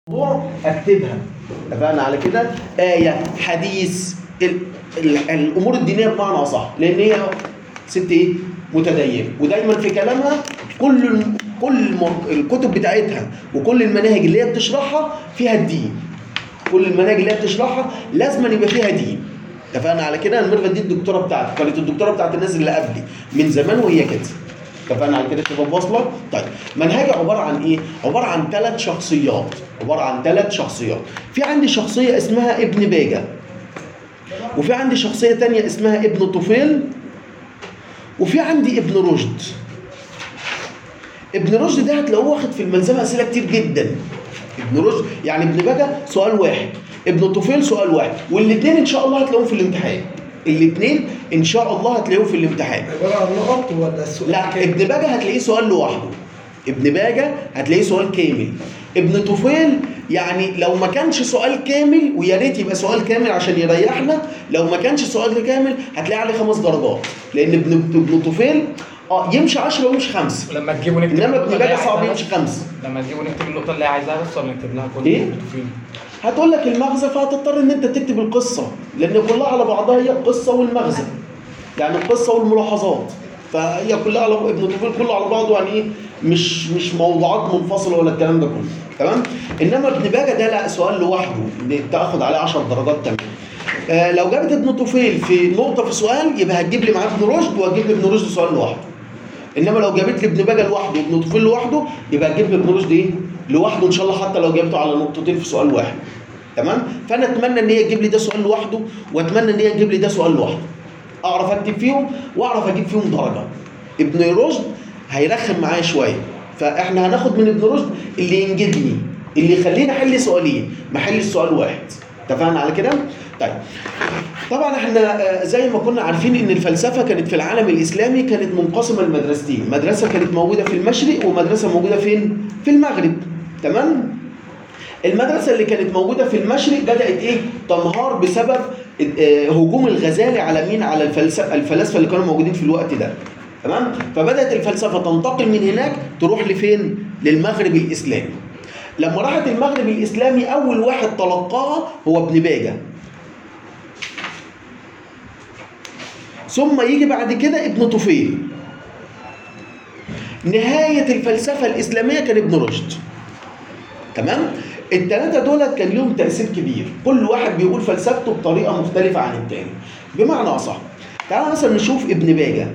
موضوع اكتبها اتفقنا على كده آية حديث ال... ال... الأمور الدينية بمعنى أصح لأن هي ست إيه؟ متدينة ودايما في كلامها كل الم- كل الم- الكتب بتاعتها وكل المناهج اللي هي بتشرحها فيها الدين كل المناهج اللي هي بتشرحها لازم يبقى فيها دين اتفقنا على كده الميرفت دي الدكتوره بتاعتي كانت الدكتوره بتاعت الناس اللي قبلي من زمان وهي كده اتفقنا على كده شباب واصله طيب منهجي عباره عن ايه عباره عن ثلاث شخصيات عباره عن ثلاث شخصيات في عندي شخصيه اسمها ابن باجه وفي عندي شخصيه تانية اسمها ابن طفيل وفي عندي ابن رشد ابن رشد ده هتلاقوه واخد في الملزمه اسئله كتير جدا ابن رشد يعني ابن باجه سؤال واحد ابن طفيل سؤال واحد والاثنين ان شاء الله هتلاقوهم في الامتحان الاثنين ان شاء الله هتلاقيهم في الامتحان عباره عن نقط ولا السؤال لا كامل؟ ابن باجه هتلاقيه سؤال لوحده ابن باجه هتلاقيه سؤال كامل ابن طفيل يعني لو ما كانش سؤال كامل ويا ريت يبقى سؤال كامل عشان يريحنا لو ما كانش سؤال كامل هتلاقي عليه خمس درجات لان ابن ابن طفيل اه يمشي 10 ويمشي خمسه ولما تجيبوا نكتب انما النقطة ابن اللي هي باجه صعب عايزاها يمشي بس؟ خمسه لما تجيبوا نكتب النقطة اللي هي عايزاها بس ولا نكتب لها كل إيه؟ التفصيل؟ هتقول لك المغزى فهتضطر ان انت تكتب القصه لان كلها على بعضها هي القصه والمغزى يعني القصه والملاحظات فهي كلها على ابن طفيل كله على بعضه يعني ايه مش مش موضوعات منفصله ولا الكلام ده كله تمام انما ابن باجه ده لا سؤال لوحده اللي تاخد عليه 10 درجات تمام آه لو جابت ابن طفيل في نقطه في سؤال يبقى هتجيب لي معاه ابن رشد وهتجيب لي ابن رشد سؤال لوحده انما لو جابت لي ابن باجه لوحده وابن طفيل لوحده يبقى هتجيب لي ابن رشد ايه لوحده ان شاء الله حتى لو جابته على نقطتين في سؤال واحد تمام فانا اتمنى ان هي تجيب لي ده سؤال لوحده واتمنى ان هي تجيب لي ده سؤال لوحده اعرف اكتب فيهم واعرف اجيب فيهم درجه ابن رشد هيرخم معايا شويه فاحنا هناخد من ابن رشد اللي ينجدني اللي يخليني احل سؤالين ما احلش سؤال واحد اتفقنا على كده طيب طبعا احنا آه، زي ما كنا عارفين ان الفلسفه كانت في العالم الاسلامي كانت منقسمه لمدرستين مدرسه كانت موجوده في المشرق ومدرسه موجوده فين في المغرب تمام المدرسه اللي كانت موجوده في المشرق بدات ايه تنهار بسبب آه، هجوم الغزالي على مين على الفلسفه الفلاسفه اللي كانوا موجودين في الوقت ده تمام فبدات الفلسفه تنتقل من هناك تروح لفين للمغرب الاسلامي لما راحت المغرب الاسلامي اول واحد تلقاها هو ابن باجه ثم يجي بعد كده ابن طفيل نهاية الفلسفة الإسلامية كان ابن رشد تمام الثلاثة دول كان لهم تأثير كبير كل واحد بيقول فلسفته بطريقة مختلفة عن التاني بمعنى أصح تعال مثلا نشوف ابن باجة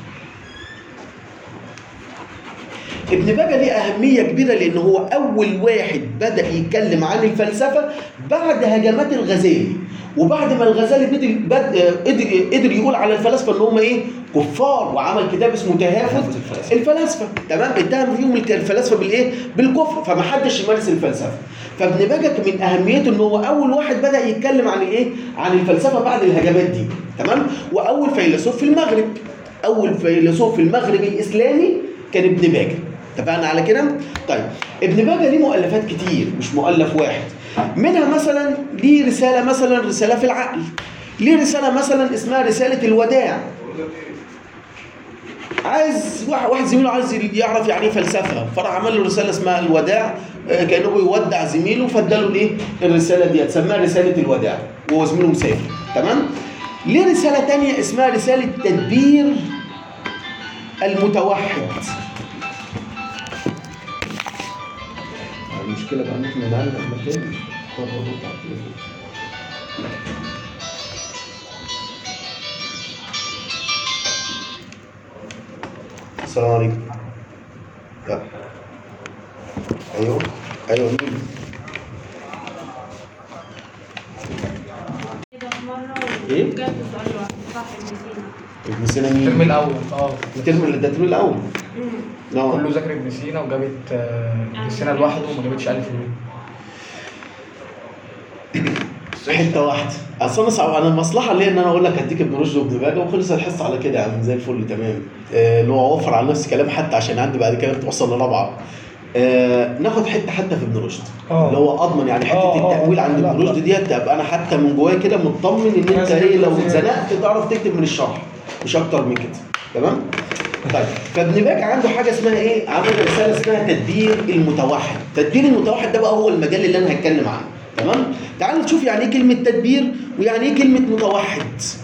ابن باجة ليه أهمية كبيرة لأن هو أول واحد بدأ يتكلم عن الفلسفة بعد هجمات الغزالي وبعد ما الغزالي بدأ بد- قدر قدر يقول على الفلاسفة إن هم إيه كفار وعمل كتاب اسمه تهافت الفلاسفة تمام اتهم فيهم الك- الفلاسفة بالإيه بالكفر فمحدش يمارس الفلسفة فابن باجة من أهميته إن هو أول واحد بدأ يتكلم عن الإيه عن الفلسفة بعد الهجمات دي تمام وأول فيلسوف في المغرب أول فيلسوف في المغرب الإسلامي كان ابن باجة اتفقنا على كده؟ طيب ابن باجة ليه مؤلفات كتير مش مؤلف واحد منها مثلا ليه رسالة مثلا رسالة في العقل ليه رسالة مثلا اسمها رسالة الوداع عايز واحد واحد زميله عايز يعرف يعني ايه فلسفه فراح عمل له رساله اسمها الوداع آه، كانه بيودع زميله فاداله الايه الرساله دي سماها رساله الوداع وهو زميله مسافر تمام ليه رساله تانية اسمها رساله تدبير المتوحد المشكله بقى ان احنا نعلق مكان السلام عليكم لا ايوه ايوه مين إيه؟ ايه؟ جاب سؤال واحد صح ابن سينا ابن سينا الترم مين؟ الأول اه الترم اللي ده الترم الاول اه كله ذاكر ابن سينا وجابت آه، ابن سينا لوحده وما جابتش ألف ويه حته واحده اصل انا صعب انا المصلحه ليا ان انا اقول لك هديك ابن رشد وابن باجه وخلص الحصه على كده يا عم زي الفل تمام آه، اللي هو اوفر على نفسي كلام حتى عشان عندي بعد كده توصل لرابعه آه ناخد حته حتى في ابن رشد آه. اللي هو اضمن يعني حته آه، آه، التاويل عند لا، ابن رشد لا. ديت ابقى انا حتى من جوايا كده مطمن ان انت لازم ايه لو يكون زيادة. اتزنقت تعرف تكتب من الشرح مش اكتر من كده تمام طيب فابن باج عنده حاجه اسمها ايه؟ عمل رساله اسمها تدبير المتوحد، تدبير المتوحد ده بقى هو المجال اللي انا هتكلم عنه، تمام؟ تعالوا نشوف يعني ايه كلمه تدبير ويعني ايه كلمه متوحد.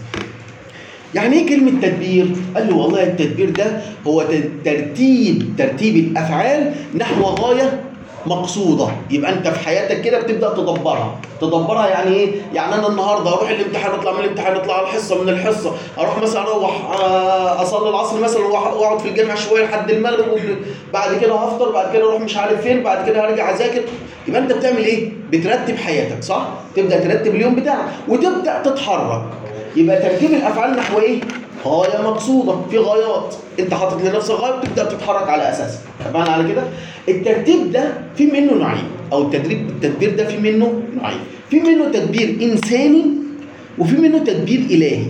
يعني ايه كلمة تدبير؟ قال له والله التدبير ده هو ت- ترتيب ترتيب الأفعال نحو غاية مقصودة، يبقى أنت في حياتك كده بتبدأ تدبرها، تدبرها يعني إيه؟ يعني أنا النهاردة أروح الامتحان أطلع من الامتحان أطلع على الحصة من الحصة، أروح مثلا أروح آه، أصلي العصر مثلا وأح- وأقعد في الجامع شوية لحد المغرب بعد كده هفطر بعد كده أروح مش عارف فين بعد كده هرجع أذاكر، يبقى أنت بتعمل إيه؟ بترتب حياتك صح؟ تبدأ ترتب اليوم بتاعك وتبدأ تتحرك. يبقى ترتيب الافعال نحو ايه؟ غايه مقصوده في غايات انت حاطط لنفسك غايه بتبدا تتحرك على اساسها اتفقنا على كده؟ الترتيب ده في منه نوعين او التدريب التدبير ده في منه نوعين في منه تدبير انساني وفي منه تدبير الهي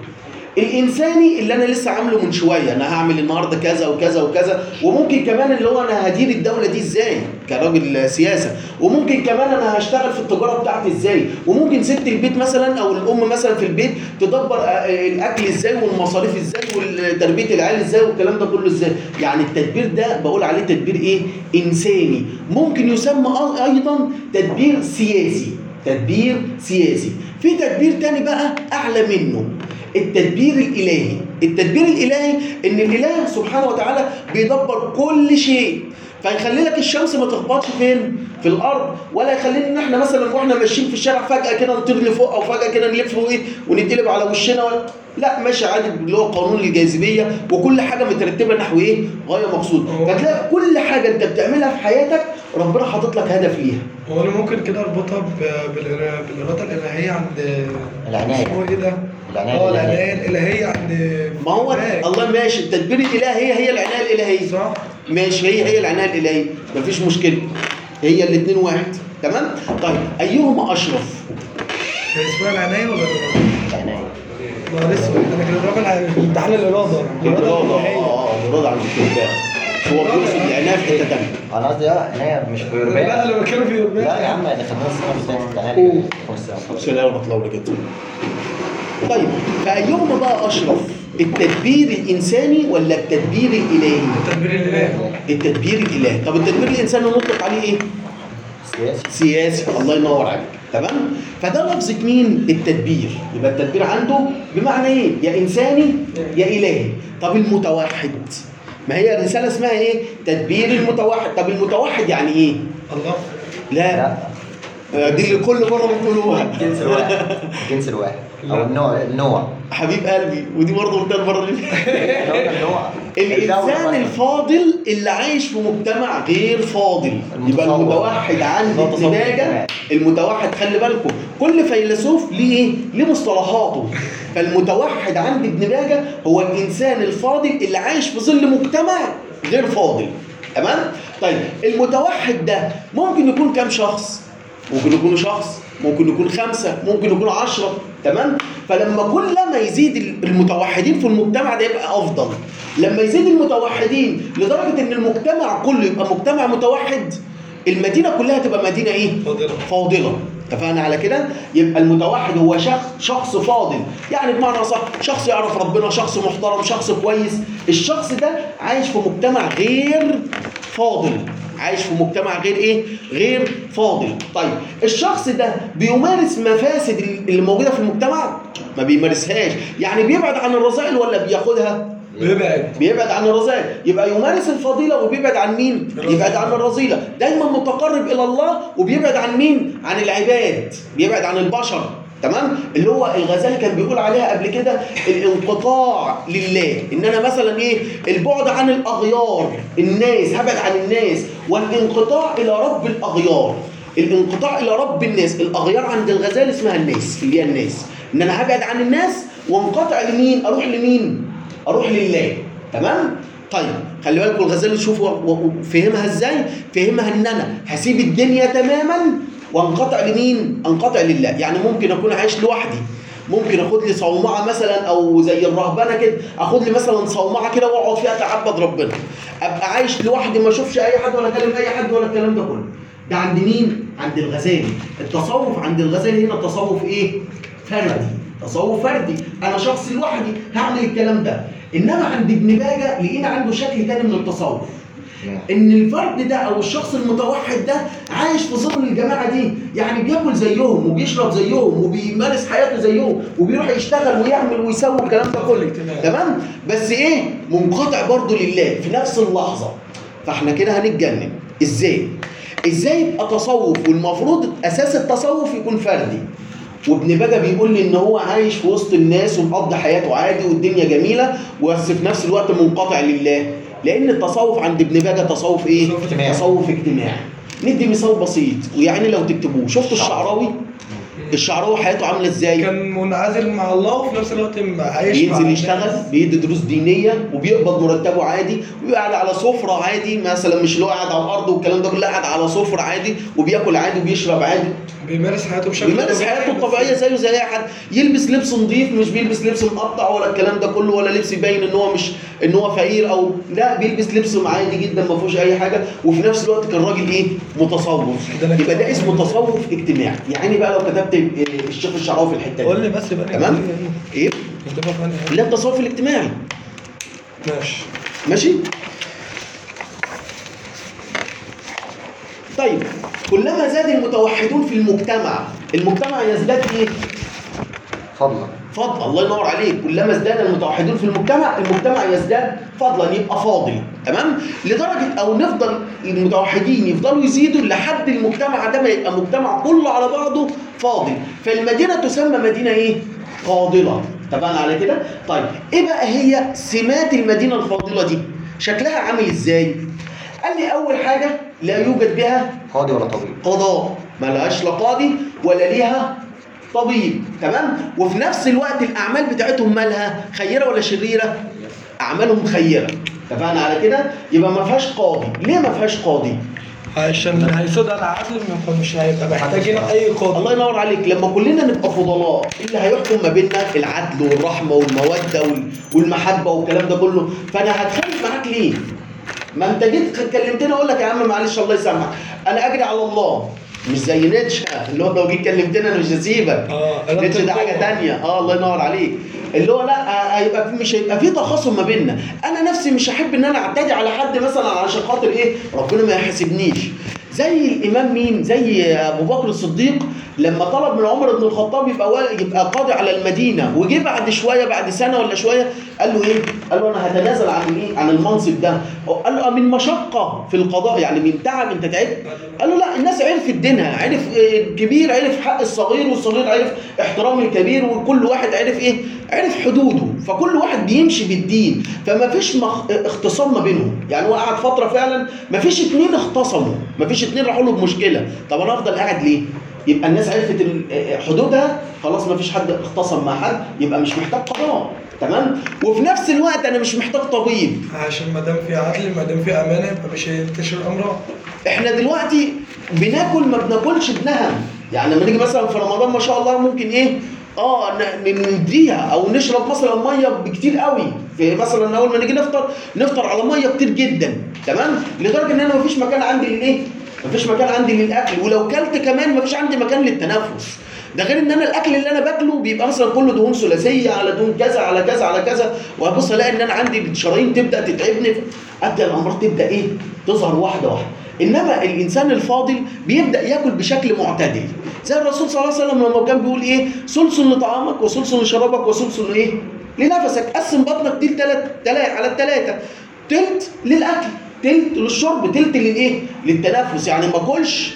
الانساني اللي انا لسه عامله من شويه انا هعمل النهارده كذا وكذا وكذا وممكن كمان اللي هو انا هدير الدوله دي ازاي كراجل سياسه وممكن كمان انا هشتغل في التجاره بتاعتي ازاي وممكن ست البيت مثلا او الام مثلا في البيت تدبر آه، الاكل ازاي والمصاريف ازاي وتربيه العيال ازاي والكلام ده كله ازاي يعني التدبير ده بقول عليه تدبير ايه انساني ممكن يسمى أ- ايضا تدبير سياسي تدبير سياسي في تدبير تاني بقى اعلى منه التدبير الالهي التدبير الالهي ان الاله سبحانه وتعالى بيدبر كل شيء فيخلي لك الشمس ما تخبطش فين في الارض ولا يخلينا ان احنا مثلا واحنا ماشيين في الشارع فجاه كده نطير لفوق او فجاه كده نلف وايه ونتقلب على وشنا ولا لا ماشي عادي اللي هو قانون الجاذبيه وكل حاجه مترتبه نحو ايه غايه مقصود فتلاقي كل حاجه انت بتعملها في حياتك ربنا حاطط لك هدف ليها هو انا ممكن كده اربطها ب- بالإرا- بالاراده الالهيه عند العناية. اسمه ايه ده؟ العناية اه الإلهية. العنايه الالهيه عند ما هو باك. الله ماشي التدبير الالهي هي هي العنايه الالهيه صح؟ ماشي هي هي العنايه الالهيه مفيش مشكله هي الاثنين واحد تمام طيب ايهما اشرف هي اسمها العنايه ولا الاراده؟ العناية ما لسه انا كده بقول في امتحان الاراده الاراده الالهيه اه الاراده عند الكتاب هو بيقصد العنايه في حته ثانيه أنا قصدي أه عناية مش في لا رباعي انا بتكلم في لا يا الرباعي عم احنا خدناها السنة اللي فاتت تعالى خمس سنين. سلام ورحمه الله وبركاته طيب فايهما بقى اشرف التدبير الانساني ولا التدبير الالهي التدبير الالهي التدبير الالهي طب التدبير الانساني نطلق عليه ايه سياسي سياسي الله ينور عليك تمام فده لفظة مين التدبير يبقى التدبير عنده بمعنى ايه يا انساني يا الهي طب المتوحد ما هي الرسالة اسمها ايه تدبير المتوحد طب المتوحد يعني ايه الله لا آه، دي اللي كل مرة بتقولوها الجنس الواحد الجنس الواحد أو النوع النوع حبيب قلبي ودي برضه قلتها المرة اللي فاتت. اللي هو النوع الانسان الدولة الفاضل اللي عايش في مجتمع غير فاضل يبقى المتصور. المتوحد عند ده تصور ابن باجه اجتماعي. المتوحد خلي بالكم كل فيلسوف ليه ايه؟ ليه مصطلحاته فالمتوحد عند ابن باجه هو الانسان الفاضل اللي عايش في ظل مجتمع غير فاضل تمام؟ طيب المتوحد ده ممكن يكون كام شخص؟ ممكن يكونوا شخص ممكن يكون خمسة ممكن يكون عشرة تمام فلما كلما يزيد المتوحدين في المجتمع ده يبقى أفضل لما يزيد المتوحدين لدرجة إن المجتمع كله يبقى مجتمع متوحد المدينة كلها تبقى مدينة إيه؟ فاضلة. فاضلة اتفقنا على كده يبقى المتوحد هو شخص شخص فاضل يعني بمعنى صح شخص يعرف ربنا شخص محترم شخص كويس الشخص ده عايش في مجتمع غير فاضل عايش في مجتمع غير ايه غير فاضل طيب الشخص ده بيمارس مفاسد اللي موجوده في المجتمع ما بيمارسهاش يعني بيبعد عن الرذائل ولا بياخدها بيبعد بيبعد عن الرذائل يبقى يمارس الفضيلة وبيبعد عن مين؟ يبعد عن الرذيلة دايما متقرب إلى الله وبيبعد عن مين؟ عن العباد بيبعد عن البشر تمام اللي هو الغزالي كان بيقول عليها قبل كده الانقطاع لله ان انا مثلا ايه البعد عن الاغيار الناس هبعد عن الناس والانقطاع الى رب الاغيار الانقطاع الى رب الناس الاغيار عند الغزالي اسمها الناس اللي هي الناس ان انا هبعد عن الناس وانقطع لمين اروح لمين اروح لله تمام طيب خلي بالكم الغزالي شوفوا و- و- فهمها ازاي فهمها ان انا هسيب الدنيا تماما وانقطع لمين انقطع لله يعني ممكن اكون عايش لوحدي ممكن اخد لي صومعه مثلا او زي الرهبنه كده اخد لي مثلا صومعه كده واقعد فيها اتعبد ربنا ابقى عايش لوحدي ما اشوفش اي حد ولا اكلم اي حد ولا الكلام ده كله ده عند مين عند الغزالي التصوف عند الغزالي هنا تصوف ايه فردي تصوف فردي انا شخص لوحدي هعمل الكلام ده انما عند ابن باجه لقينا عنده شكل تاني من التصوف ان الفرد ده او الشخص المتوحد ده عايش في ظل الجماعه دي يعني بياكل زيهم وبيشرب زيهم وبيمارس حياته زيهم وبيروح يشتغل ويعمل ويسوي الكلام ده كله تمام بس ايه منقطع برضه لله في نفس اللحظه فاحنا كده هنتجنن ازاي ازاي يبقى تصوف والمفروض اساس التصوف يكون فردي وابن بجا بيقول لي ان هو عايش في وسط الناس ومقضي حياته عادي والدنيا جميله بس في نفس الوقت منقطع لله لان التصوف عند ابن بجا تصوف ايه تصوف اجتماعي. تصوف اجتماعي ندي مثال بسيط ويعني لو تكتبوه شفتوا الشعراوي الشعراوي حياته عامله ازاي كان منعزل مع الله وفي نفس الوقت عايش مع بينزل الناس. يشتغل بيدي دروس دينيه وبيقبض مرتبه عادي وبيبقى قاعد على سفره عادي مثلا مش اللي هو قاعد على الارض والكلام ده كله لا قاعد على سفره عادي وبياكل عادي وبيشرب عادي بيمارس حياته بشكل بيمارس طبيعي. حياته الطبيعيه زيه زي اي حد يلبس لبس نظيف مش بيلبس لبس مقطع ولا الكلام ده كله ولا لبس يبين ان هو مش ان هو فقير او لا بيلبس لبس عادي جدا ما فيهوش اي حاجه وفي نفس الوقت كان راجل ايه متصوف ده أنا يبقى ده كده- اسمه تصوف اجتماعي يعني بقى لو كتبت إيه، الشيخ الشعراوي في الحته قول دي لي بس بقى تمام ايه نكتبها في أنهي؟ لا التصوف الاجتماعي ماشي ماشي طيب كلما زاد المتوحدون في المجتمع المجتمع يزداد ايه فضلا فضلا الله ينور عليك كلما ازداد المتوحدون في المجتمع المجتمع يزداد فضلا يبقى فاضل تمام لدرجه او نفضل المتوحدين يفضلوا يزيدوا لحد المجتمع ده ما يبقى مجتمع كله على بعضه فاضل فالمدينه تسمى مدينه ايه فاضله اتفقنا على كده طيب ايه بقى هي سمات المدينه الفاضله دي شكلها عامل ازاي قال لي اول حاجه لا يوجد بها قاضي ولا طبيب قضاء ملهاش لا قاضي ولا ليها طبيب تمام وفي نفس الوقت الاعمال بتاعتهم مالها خيره ولا شريره اعمالهم خيره اتفقنا على كده يبقى ما فيهاش قاضي ليه ما فيهاش قاضي عشان اللي هيسود على عدل مش هيبقى محتاجين اي قاضي الله ينور عليك لما كلنا نبقى فضلاء إيه اللي هيحكم ما بيننا العدل والرحمه والموده وال- والمحبه والكلام ده كله فانا هتخانق معاك ليه ما انت جيت كلمتني اقول لك يا عم معلش الله يسامحك انا اجري على الله مش زي نيتشه اللي هو لو جيت كلمتني انا مش هسيبك اه إرادة نيتشه ده حاجه القوة. تانية اه الله ينور عليك اللي هو لا هيبقى في- مش هيبقى في تخاصم ما بيننا انا نفسي مش هحب ان انا اعتدي على حد مثلا علشان خاطر ايه ربنا ما يحاسبنيش زي الامام مين زي ابو بكر الصديق لما طلب من عمر بن الخطاب يبقى وا- يبقى قاضي على المدينه وجه بعد شويه بعد سنه ولا شويه قال له ايه قال له انا هتنازل عن ايه عن المنصب ده قال له من مشقه في القضاء يعني من تعب انت تعبت قال له لا الناس عرفت دينها عرف إيه، الكبير عرف حق الصغير والصغير عرف احترام الكبير وكل واحد عرف ايه عرف حدوده فكل واحد بيمشي بالدين فما فيش مخ... اختصام ما بينهم يعني هو قعد فتره فعلا ما فيش اتنين اختصموا ما فيش اتنين راحوا له بمشكله طب انا افضل قاعد ليه يبقى الناس عرفت ال- حدودها خلاص ما فيش حد اختصم مع حد يبقى مش محتاج قضاء تمام وفي نفس الوقت انا مش محتاج طبيب عشان ما دام في عدل ما دام في امانه يبقى مش هينتشر امراض احنا دلوقتي بناكل ما بناكلش بنهم يعني لما نيجي مثلا في رمضان ما شاء الله ممكن ايه اه ن- نديها او نشرب مثلا ميه بكتير قوي في مثلا اول ما نيجي نفطر نفطر على ميه كتير جدا تمام لدرجه ان انا مفيش مكان عندي للايه مفيش مكان عندي للاكل ولو كلت كمان مفيش عندي مكان للتنفس ده غير ان انا الاكل اللي انا باكله بيبقى مثلا كله دهون ثلاثيه على دهون كذا على كذا على كذا وهبص الاقي ان انا عندي الشرايين تبدا تتعبني ابدا الامراض تبدا ايه تظهر واحده واحده انما الانسان الفاضل بيبدا ياكل بشكل معتدل زي الرسول صلى الله عليه وسلم لما كان بيقول ايه سلس لطعامك وسلس لشرابك وسلس ايه لنفسك قسم بطنك دي لثلاث تلا- على الثلاثه تلت للاكل تلت للشرب تلت للايه للتنفس يعني ما اكلش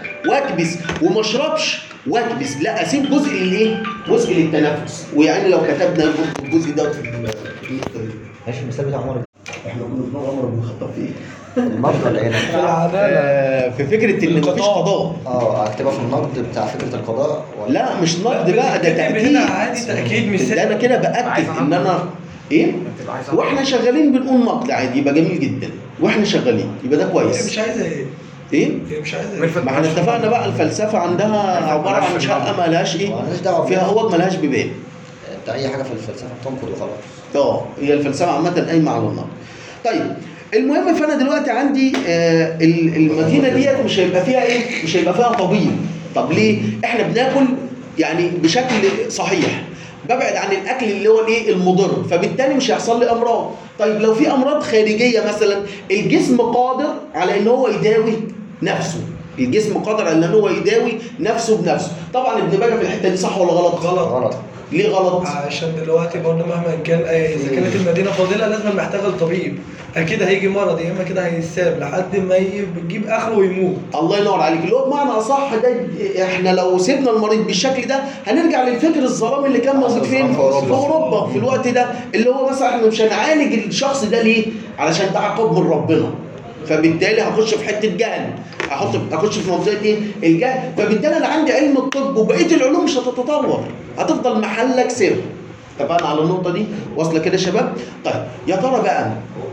واكبس وما اشربش واكبس لا اسيب جزء للايه جزء للتنفس ويعني لو كتبنا الجزء ده في النقطه دي ماشي المثال بتاع عمر احنا كنا بنقول عمر بن الخطاب في ايه النقد ولا ايه في أنا؟ العداله آه، في فكره ان مفيش القضاء. قضاء اه اكتبها في النقد بتاع فكره القضاء ولا لا مش نقد بقى ده بتكتب تاكيد هنا عادي تاكيد مثال ده انا كده باكد ان انا ايه بتبقى عايزة واحنا شغالين بنقول نقد عادي يبقى جميل جدا واحنا شغالين يبقى ده هي كويس مش عايزه ايه ايه هي مش عايزه ايه ملفت ما احنا اتفقنا بقى الفلسفه عندها عباره عن شقه مالهاش ايه مالهاش دعوه فيها اوض مالهاش بيبان انت اي حاجه في الفلسفه بتنقد وخلاص اه هي الفلسفه عامه قايمه على النقد طيب المهم فانا دلوقتي عندي آه ال- المدينه ديت مش هيبقى فيها ايه مش هيبقى فيها طبيب طب ليه احنا بناكل يعني بشكل صحيح ببعد عن الاكل اللي هو الايه المضر فبالتالي مش هيحصل لي امراض طيب لو في امراض خارجيه مثلا الجسم قادر على ان هو يداوي نفسه الجسم قادر على ان هو يداوي نفسه بنفسه طبعا ابن باجه في الحته دي صح ولا غلط غلط غلط ليه غلط عشان دلوقتي قلنا مهما كان آه، اذا كانت المدينه فاضله لازم محتاجه لطبيب اكيد هيجي مرض يا اما كده هيساب لحد ما يجيب اخره ويموت الله ينور عليك اللي هو بمعنى اصح ده احنا لو سيبنا المريض بالشكل ده هنرجع للفكر الظلامي اللي كان موجود فين؟ في أوروبا. في اوروبا في الوقت ده اللي هو مثلا احنا مش هنعالج الشخص ده ليه؟ علشان ده عقاب من ربنا فبالتالي هخش في حته جهل احط اخش في منطقه ايه؟ الجهل فبالتالي انا عندي علم الطب وبقيه العلوم مش هتتطور هتفضل محلك سر اتفقنا على النقطه دي واصله كده يا شباب؟ طيب يا ترى بقى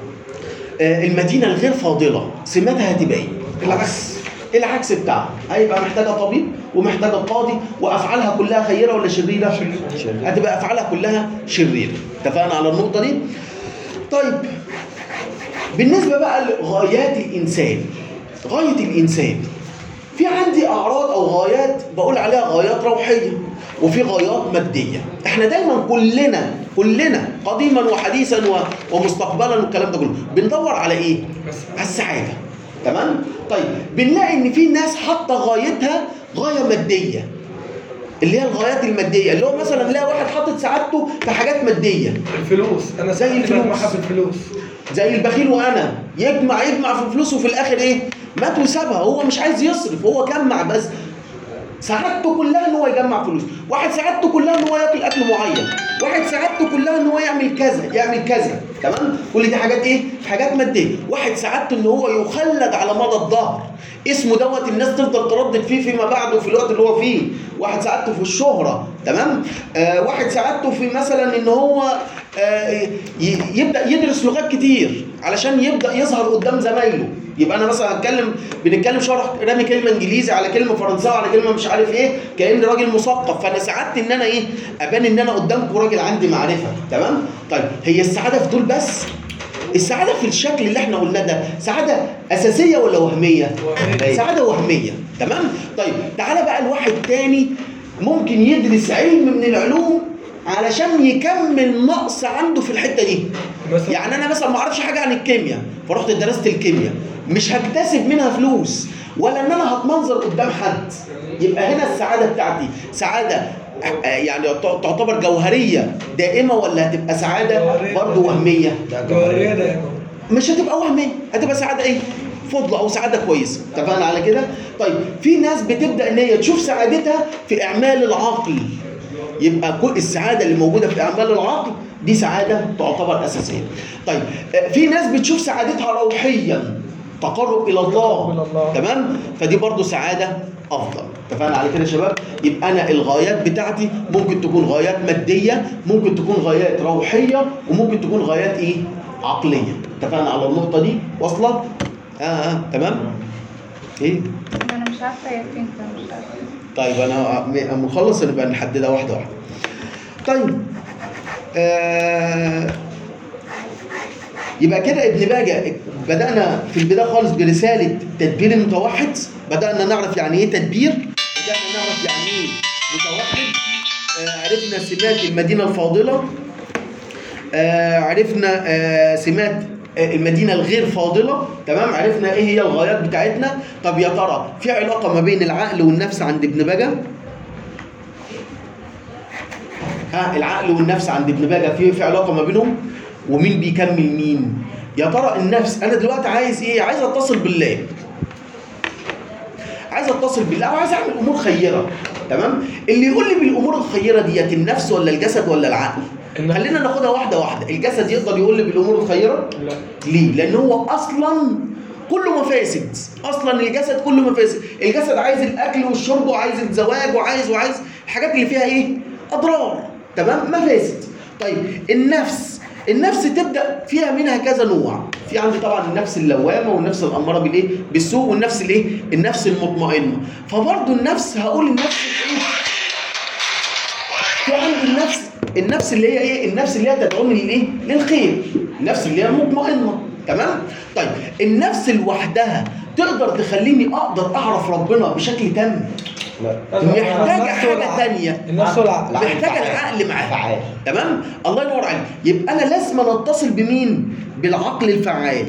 آه، المدينه الغير فاضله سماتها هتبقى ايه؟ العكس العكس بتاعها هيبقى محتاجه طبيب ومحتاجه قاضي وافعالها كلها خيره ولا شريره؟ شريرة. هتبقى افعالها كلها شريره اتفقنا على النقطه دي؟ طيب بالنسبه بقى لغايات الانسان غايه الانسان في عندي اعراض او غايات بقول عليها غايات روحيه وفي غايات ماديه احنا دايما كلنا كلنا قديما وحديثا و- ومستقبلا والكلام ده كله بندور على ايه بس على السعاده تمام طيب بنلاقي ان في ناس حاطه غايتها غايه ماديه اللي هي الغايات الماديه اللي هو مثلا نلاقي واحد حاطط سعادته في حاجات ماديه الفلوس انا زي زي الفلوس. الفلوس محب الفلوس زي البخيل وانا يجمع يجمع في فلوسه وفي الاخر ايه مات وسابها هو مش عايز يصرف هو جمع بس سعادته كلها ان هو يجمع فلوس واحد سعادته كلها ان هو ياكل اكل معين واحد سعادته كلها ان هو يعمل كذا يعمل كذا تمام كل دي حاجات ايه حاجات ماديه واحد سعادته ان هو يخلد على مدى الظهر اسمه دوت الناس تفضل تردد فيه فيما بعد وفي الوقت اللي هو فيه واحد سعادته في الشهره تمام آه واحد سعادته في مثلا ان هو آه ي- يبدا يدرس لغات كتير علشان يبدا يظهر قدام زمايله يبقى انا مثلا هتكلم بنتكلم شرح رامي كلمه انجليزي على كلمه فرنساوي على كلمه مش عارف ايه كاني راجل مثقف فانا سعدت ان انا ايه ابان ان انا قدامكم راجل عندي معرفه تمام طيب هي السعاده في دول بس السعاده في الشكل اللي احنا قلناه ده سعاده اساسيه ولا وهميه وهمية. سعاده وهميه تمام طيب تعالى بقى الواحد تاني ممكن يدرس علم من العلوم علشان يكمل نقص عنده في الحته دي مثلا يعني انا مثلا ما اعرفش حاجه عن الكيمياء فرحت درست الكيمياء مش هكتسب منها فلوس ولا ان انا هتمنظر قدام حد يبقى هنا السعاده بتاعتي سعاده آه، يعني ت- تعتبر جوهريه دائمه ولا هتبقى سعاده جوهرية برضه دائمة. وهميه جوهرية دايما مش هتبقى وهميه هتبقى سعاده ايه فضل او سعاده كويسه اتفقنا على كده طيب في ناس بتبدا ان هي تشوف سعادتها في اعمال العقل يبقى كل السعاده اللي موجوده في اعمال العقل دي سعاده تعتبر اساسيه طيب آه، في ناس بتشوف سعادتها روحيا تقرب الى الله, إلى الله. تمام فدي برضو سعاده افضل اتفقنا على كده يا شباب يبقى انا الغايات بتاعتي ممكن تكون غايات ماديه ممكن تكون غايات روحيه وممكن تكون غايات ايه عقليه اتفقنا على النقطه دي واصله اه اه تمام ايه انا مش عارفه هي فين فمش عارفه طيب انا م- مخلص نبقى نحددها واحده واحده طيب آه يبقى كده ابن باجة بدأنا في البداية خالص برسالة تدبير المتوحد بدأنا نعرف يعني ايه تدبير بدأنا نعرف يعني ايه متوحد آه عرفنا سمات المدينة الفاضلة آه عرفنا آه سمات آه، المدينة الغير فاضلة تمام عرفنا ايه هي الغايات بتاعتنا طب يا ترى في علاقة ما بين العقل والنفس عند ابن باجة ها العقل والنفس عند ابن باجة في في علاقة ما بينهم ومين بيكمل مين يا ترى النفس انا دلوقتي عايز ايه عايز اتصل بالله عايز اتصل بالله او عايز اعمل امور خيره تمام اللي يقول لي بالامور الخيره ديت النفس ولا الجسد ولا العقل النفس. خلينا ناخدها واحده واحده الجسد يقدر يقول لي بالامور الخيره لا ليه لان هو اصلا كله مفاسد اصلا الجسد كله مفاسد الجسد عايز الاكل والشرب وعايز الزواج وعايز وعايز الحاجات اللي فيها ايه اضرار تمام مفاسد طيب النفس النفس تبدا فيها منها كذا نوع في عندي طبعا النفس اللوامه والنفس الاماره بالايه بالسوء والنفس الايه النفس المطمئنه فبرضه النفس هقول النفس الايه في عندي النفس النفس اللي هي ايه النفس اللي هي تدعوني للايه للخير النفس اللي هي مطمئنه تمام طيب النفس لوحدها تقدر تخليني اقدر اعرف ربنا بشكل تام محتاجه حاجه تانية النفس والعقل محتاجه العقل معاها فعال تمام الله ينور عليك يبقى انا لازم اتصل بمين بالعقل الفعال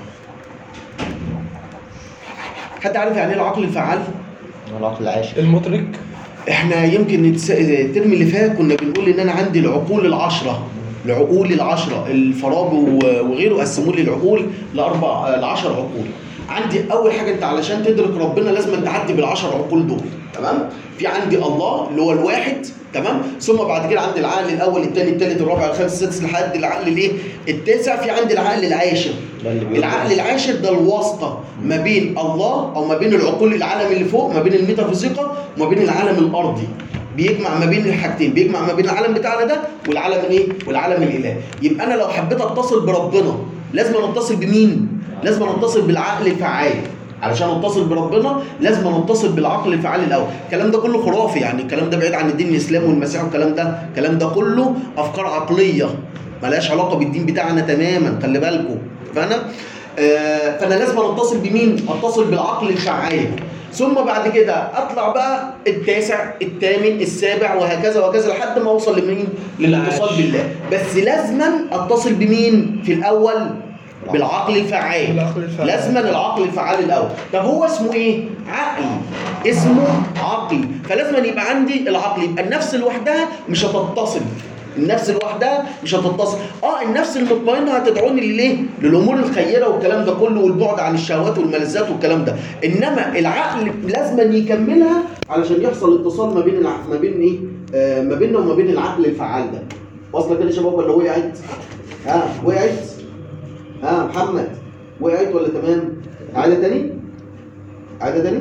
حد عارف يعني ايه العقل الفعال العقل العاشر المدرك احنا يمكن نتس- الترم اللي فات كنا بنقول ان انا عندي العقول العشره العقول العشره الفارابي و- وغيره قسموا لي العقول لاربع لعشر عقول عندي اول حاجه انت علشان تدرك ربنا لازم تعدي بالعشر عقول دول تمام في عندي الله اللي هو الواحد تمام ثم بعد كده عندي العقل الاول الثاني الثالث الرابع الخامس السادس لحد العقل الايه التاسع في عندي العقل العاشر ده اللي بيقول العقل العاشر ده الواسطة ما بين الله أو ما بين العقول العالم اللي فوق ما بين الميتافيزيقا وما بين العالم الأرضي بيجمع ما بين الحاجتين بيجمع ما بين العالم بتاعنا ده والعالم الايه والعالم الالهي يبقى انا لو حبيت اتصل بربنا لازم اتصل بمين لازم اتصل بالعقل الفعال علشان اتصل بربنا لازم اتصل بالعقل الفعال الاول الكلام ده كله خرافي يعني الكلام ده بعيد عن الدين الاسلامي والمسيح والكلام ده الكلام ده كله افكار عقليه ملهاش علاقه بالدين بتاعنا تماما خلي بالكم فانا آه فانا لازم اتصل بمين اتصل بالعقل الفعال ثم بعد كده اطلع بقى التاسع الثامن السابع وهكذا وهكذا لحد ما اوصل لمين للاتصال العاشر. بالله بس لازما اتصل بمين في الاول بالعقل الفعال بالعقل الفعال. لازما العقل الفعال الاول طب هو اسمه ايه عقل اسمه عقل فلازما يبقى عندي العقل يبقى النفس لوحدها مش هتتصل النفس لوحدها مش هتتصل اه النفس المطمئنه هتدعوني لليه للامور الخيره والكلام ده كله والبعد عن الشهوات والملذات والكلام ده انما العقل لازما يكملها علشان يحصل اتصال ما بين الع... ما بين ايه آه ما بيننا وما بين العقل الفعال ده واصله كده يا شباب ولا وقعت ها وقعت ها محمد وقعت ولا تمام عاده تاني عاده تاني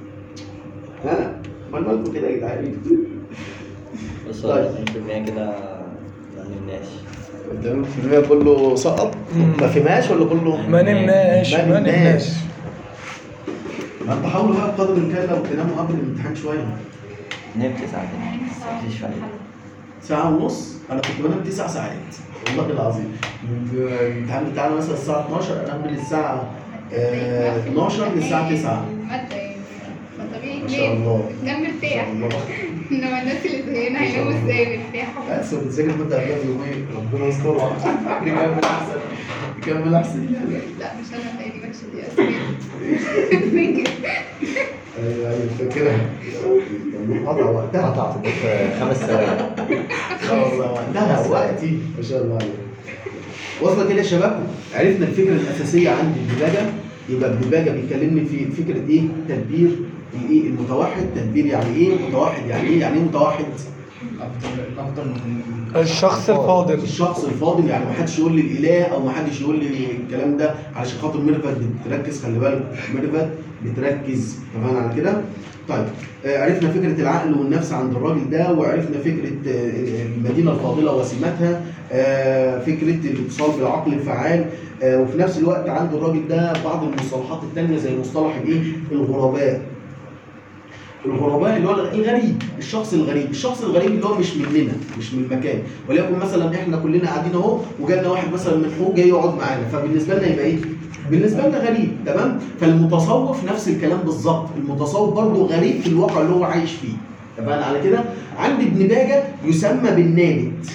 ها امال مالكم كده يا جدعان بس طيب. 20% كده ما نمناش تمام في المية كله سقط مم. ما فهمهاش ولا كله ما نمناش ما ما نمناش. نمناش ما انت حاولوا بقى بقدر الامكان لو تناموا قبل الامتحان شويه نمت ساعتين بس مفيش فايدة ساعة ونص انا كنت بنام تسع ساعات والله العظيم الامتحان بتاعنا مثلا الساعة 12 انام من الساعة آه، 12 للساعة 9 المادة يعني فطبيعي ما شاء الله تنام ما مرتاح شاء الله انما الناس اللي زينا هيناموا ازاي مرتاحوا بس بتذاكر المادة قبلها بيومين ربنا يسترها نكمل احسن نكمل احسن لا مش انا تاني بكشف دي اسماء ايوه ايوه فاكرها قطع وقتها قطع في الدكتور خمس ثواني اه والله وقتها وقتي ما شاء الله عليك وصلت كده يا شباب عرفنا الفكره الاساسيه عند الدباجه يبقى الدباجه بيكلمني في فكره ايه تدبير الايه المتوحد تدبير يعني ايه متوحد يعني ايه يعني ايه متوحد الافضل الافضل من الشخص الفاضل الشخص الفاضل يعني ما حدش يقول لي الاله او ما حدش يقول لي الكلام ده علشان خاطر ميرفت بتركز خلي بالك ميرفت بتركز كمان على كده طيب آه، عرفنا فكره العقل والنفس عند الراجل ده وعرفنا فكره آه، المدينه الفاضله وسماتها آه، فكره الاتصال بالعقل الفعال آه، وفي نفس الوقت عند الراجل ده بعض المصطلحات التانية زي مصطلح الايه الغرباء الغرباء اللي هو الغريب الشخص الغريب الشخص الغريب اللي هو مش مننا مش من المكان وليكن مثلا احنا كلنا قاعدين اهو وجالنا واحد مثلا من فوق جاي يقعد معانا فبالنسبه لنا يبقى ايه بالنسبه لنا غريب تمام فالمتصوف نفس الكلام بالظبط المتصوف برضه غريب في الواقع اللي هو عايش فيه تمام على كده عند ابن باجه يسمى بالنابت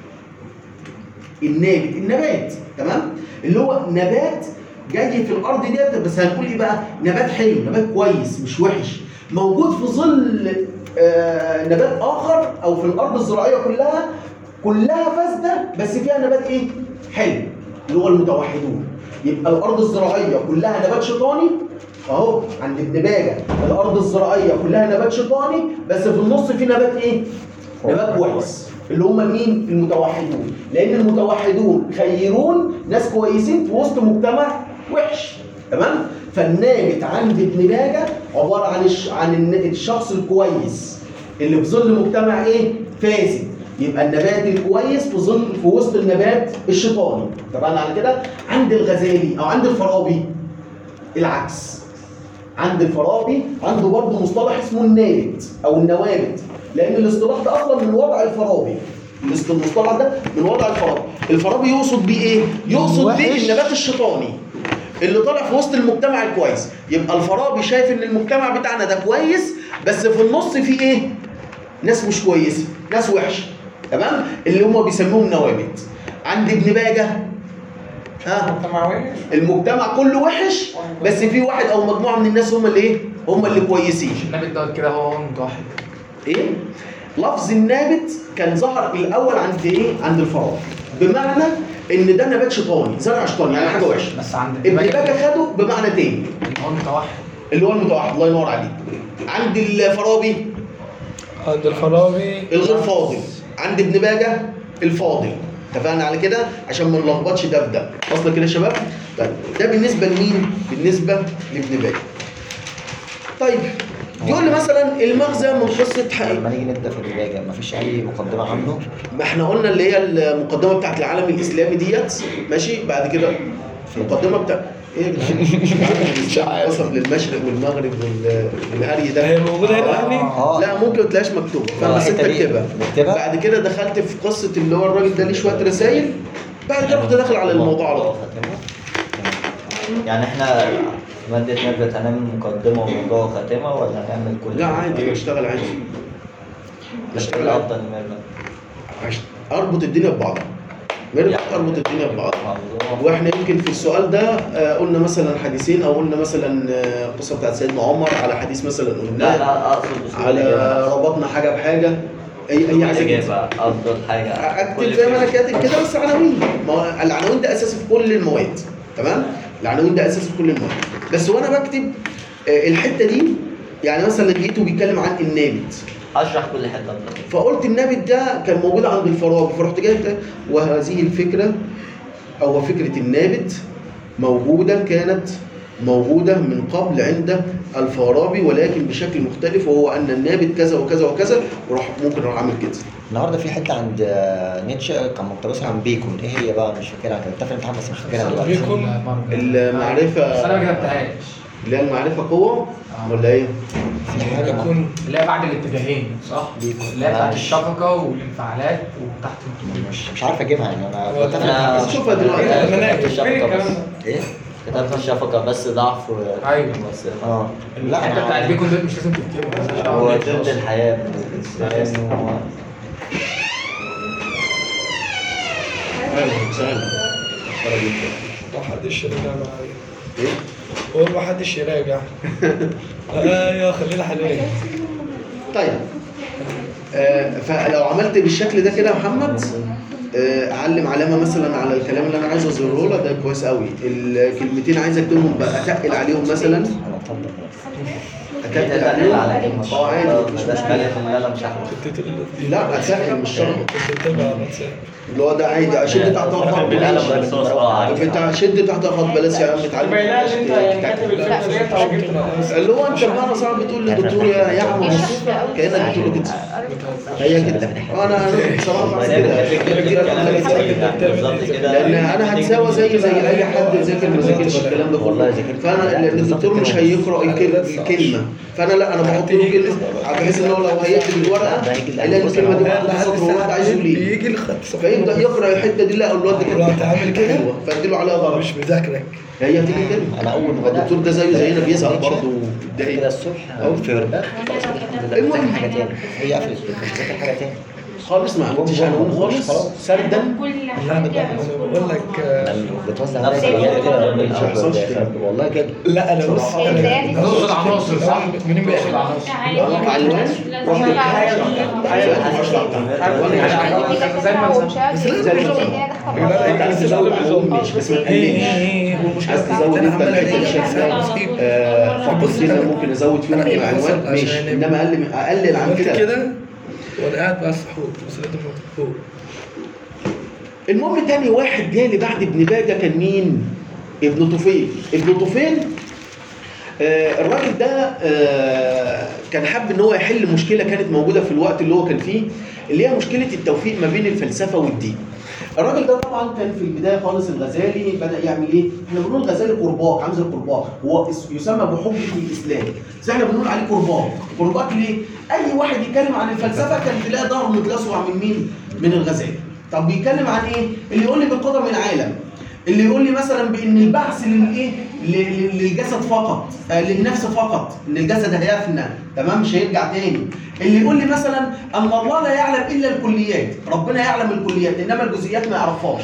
النابت النبات تمام اللي هو نبات جاي في الارض ديت بس هنقول ايه بقى نبات حلو نبات كويس مش وحش موجود في ظل آه نبات اخر او في الارض الزراعيه كلها كلها فاسده بس فيها نبات ايه حلو اللي هو المتوحدون يبقى الارض الزراعيه كلها نبات شيطاني اهو عند ابن باجه الارض الزراعيه كلها نبات شيطاني بس في النص في نبات ايه نبات كويس اللي هم مين المتوحدون لان المتوحدون خيرون ناس كويسين في وسط مجتمع وحش تمام فالنابت عند ابن باجه عباره عن الش... عن الن- الشخص الكويس اللي في ظل مجتمع ايه فاسد يبقى النبات الكويس في ظل في وسط النبات الشيطاني طبعا على كده عند الغزالي او عند الفارابي العكس عند الفارابي عنده برضه مصطلح اسمه النابت او النوابت لان الاصطلاح ده اصلا من وضع الفارابي الاصط- المصطلح ده من وضع الفارابي الفارابي يقصد بيه ايه يقصد بيه وحش. النبات الشيطاني اللي طالع في وسط المجتمع الكويس يبقى الفارابي شايف ان المجتمع بتاعنا ده كويس بس في النص في ايه ناس مش كويسه ناس وحشه تمام اللي هم بيسموهم نوابت عند ابن باجه ها المجتمع كله وحش بس في واحد او مجموعه من الناس هم اللي ايه هم اللي كويسين النبي دوت كده هو متوحد ايه لفظ النابت كان ظهر الاول عند ايه عند الفراغ بمعنى ان ده نبات شيطاني زرع شيطاني يعني حاجه وحشه بس عند ابن باجه خده بمعنى تاني ان هو متوحد اللي هو المتوحد الله ينور عليك عند الفارابي عند الفارابي الغير فاضل عند ابن باجه الفاضل اتفقنا على كده عشان ما نلخبطش ده بده وصل كده يا شباب طيب ده بالنسبه لمين بالنسبه لابن باجه طيب يقول لي مثلا المغزى من قصه حقيقة لما نيجي نبدا في الرجاجه مفيش اي مقدمه عنه ما احنا قلنا اللي هي المقدمه بتاعت العالم الاسلامي ديت ماشي بعد كده المقدمه بتاع ايه يا جدعان؟ قسم للمشرق والمغرب وال- والهري ده هي موجودة هنا يعني؟ اه لا ممكن ما تلاقيش مكتوبه آه، فبس انت الحتة دي اكتبها نكتبها؟ بعد كده دخلت في قصه اللي هو الراجل ده ليه شويه رسائل بعد كده رحت داخل على الموضوع على طول يعني احنا في مادة نبذة هنعمل مقدمة وموضوع وخاتمة ولا هنعمل كل لا عادي بشتغل عادي بس بشتغل ايه عادي الأفضل نعمل عشان اربط الدنيا ببعضها مرجع اربط الدنيا ببعضها موضوع واحنا يمكن في السؤال ده آه، قلنا مثلا حديثين او قلنا مثلا آه، القصه بتاعت سيدنا عمر على حديث مثلا لا قلناه لا أقصد بسهولة على الإجابة. ربطنا حاجه بحاجه اي اي حاجه الإجابة كده. أفضل حاجة اكتب زي ما انا كاتب كده بس عناوين ما هو العناوين ده اساسي في كل المواد تمام العناوين ده اساسي في كل المواد بس وانا بكتب آه، الحته دي يعني مثلا لقيته بيتكلم عن النابت أشرح كل حتة أفضل فقلت النابت ده كان موجود عند الفارابي فرحت جاي قلت وهذه الفكره او فكره النابت موجوده كانت موجوده من قبل عند الفارابي ولكن بشكل مختلف وهو ان النابت كذا وكذا وكذا وراح ممكن اروح اعمل كده النهارده في حته عند آه، نيتشه كان مقتبسها عن بيكون ايه هي بقى مش فاكرها كانت في الامتحان بس مش فاكرها دلوقتي بيكون المعرفه بس انا ما كتبتهاش اللي هي المعرفه قوه ولا ايه؟ في حاجه يكون اللي هي بعد الاتجاهين صح؟ اللي هي بتاعت الشفقه والانفعالات وتحت الطموح مش مش عارف اجيبها يعني انا هو كنت ده- بس شوفها دلوقتي. أنا كتبت ناكل. الشفقة فين الكلام بس. ده؟ ايه كتبت الشفقه بس ضعف و... أيوة. بس اه الحته بتاعت بيكون دول مش لازم تكتبها هو ضد الحياه بالنسبه له ايوه سهل ما حدش يراجع معايا ايه؟ قول ما حدش يراجع ايوه خلينا حلوين طيب آه فلو عملت بالشكل ده كده يا محمد آه، اعلم علامه مثلا على الكلام اللي انا عايز اظهره لك ده كويس قوي الكلمتين عايز اكتبهم بقى اتقل عليهم مثلا انا اتفضل اتقل كده عليهم على كلمه اه عادي مفيش ده مشكله اشكال ان انا مش هاخد كنت تقول لا اتقل مش شرط كنت تتابع على الواتساب اللي هو ده عادي اشد تحت خط بالقلم بلاش والرصاص اه عارف. انت شد تحت خط بلاش يا عم اتعلم بايناش انت يعني كاتب الفكره ديت او جبت اللي هو انت بمعنى صعب بتقول للدكتور يا يا عم بص كانك بتقول له كده هي كده انا أنا بصراحه بعمل كده بالظبط كده لان انا هتساوى زي زي اي حد ذاكر ما ذاكرش الكلام ده والله كله ذاكرت. فانا لان الدكتور مش هيقرا الكل- الكلمه فانا لا انا بحط له كلمه بحيث ان هو لو هيكتب الورقه هيلاقي الكلمه دي واحده سطر هو انت عايزه ليه بيجي الخط فيبدا يقرا الحته دي لا الواد ده لو هتعمل كده حلوه فاديله عليها ضرب مش مذاكرك هي تيجي كده انا اول ما بدات الدكتور ده زيه زينا بيزعل برضه كده ويتضايق الصبح او في ورده المهم. حاجه تاني هي قفلت بتذاكر حاجه تاني خالص ما عملتش عنوان خالص سردا لا انا بقول لك آه، بتوزع نفس الوقت كده مش هيحصلش كده. والله كده لا انا بص انا نقصد عناصر صح؟ منين بقى نقصد عناصر عنوان زي ما انت عايز تزود عنوان مش بس ما تقللش مش عايز تزود انت الحته اللي شغاله آه، فقرتين ممكن ازود فيهم أنا العنوان بوصل ماشي عشان- انما اقل اقلل عن عملت كده كده وانا قاعد بقى السحور وصلت المفروض المهم تاني واحد جالي بعد ابن باجه كان مين؟ ابن طفيل ابن طفيل آه الراجل ده آه كان حب ان هو يحل مشكله كانت موجوده في الوقت اللي هو كان فيه اللي هي مشكله التوفيق ما بين الفلسفه والدين. الراجل ده طبعا كان في البدايه خالص الغزالي بدا يعمل ايه؟ احنا بنقول الغزالي قرباق عامل زي القرباق هو اس- يسمى بحجه الاسلام بس احنا بنقول عليه قرباق قرباق ليه؟ اي واحد يتكلم عن الفلسفه كان تلاقي ظهره متلسع من مين؟ من الغزالي. طب بيتكلم عن ايه؟ اللي يقول لي بقدم العالم اللي يقول لي مثلا بان البعث للايه ل- ل- للجسد فقط آه، للنفس فقط ان الجسد هيفنى تمام مش هيرجع تاني اللي يقول لي مثلا ان الله لا يعلم الا الكليات ربنا يعلم الكليات انما الجزئيات ما يعرفهاش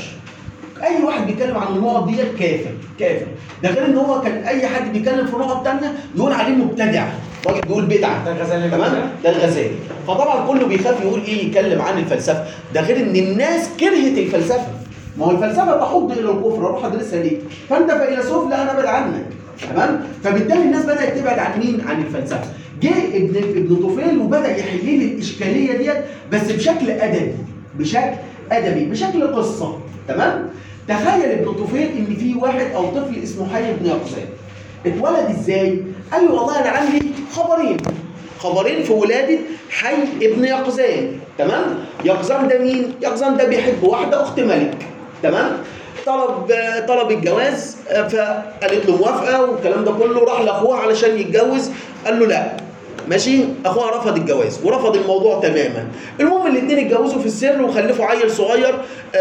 اي واحد بيتكلم عن النقط ديت كافر كافر ده غير ان هو كان اي حد بيتكلم في نقط تانية يقول عليه مبتدع راجل بيقول بدعه ده الغزالي تمام بيقول ده الغزالي فطبعا كله بيخاف يقول ايه يتكلم عن الفلسفه ده غير ان الناس كرهت الفلسفه ما هو الفلسفه تحض الى الكفر اروح ادرسها ليه فانت فيلسوف لا انا ابعد عنك تمام فبالتالي الناس بدات تبعد عن مين عن الفلسفه جه ابن ابن طفيل وبدا يحل لي الاشكاليه ديت بس بشكل ادبي بشكل ادبي بشكل قصه تمام تخيل ابن طفيل ان في واحد او طفل اسمه حي بن يقظان اتولد ازاي قال له والله انا عندي خبرين خبرين في ولاده حي ابن يقظان تمام يقظان ده مين يقظان ده بيحب واحده اخت ملك تمام طلب طلب الجواز آه، فقالت له موافقه والكلام ده كله راح لاخوها علشان يتجوز قال له لا ماشي اخوها رفض الجواز ورفض الموضوع تماما المهم الاثنين اتجوزوا في السر وخلفوا عيل صغير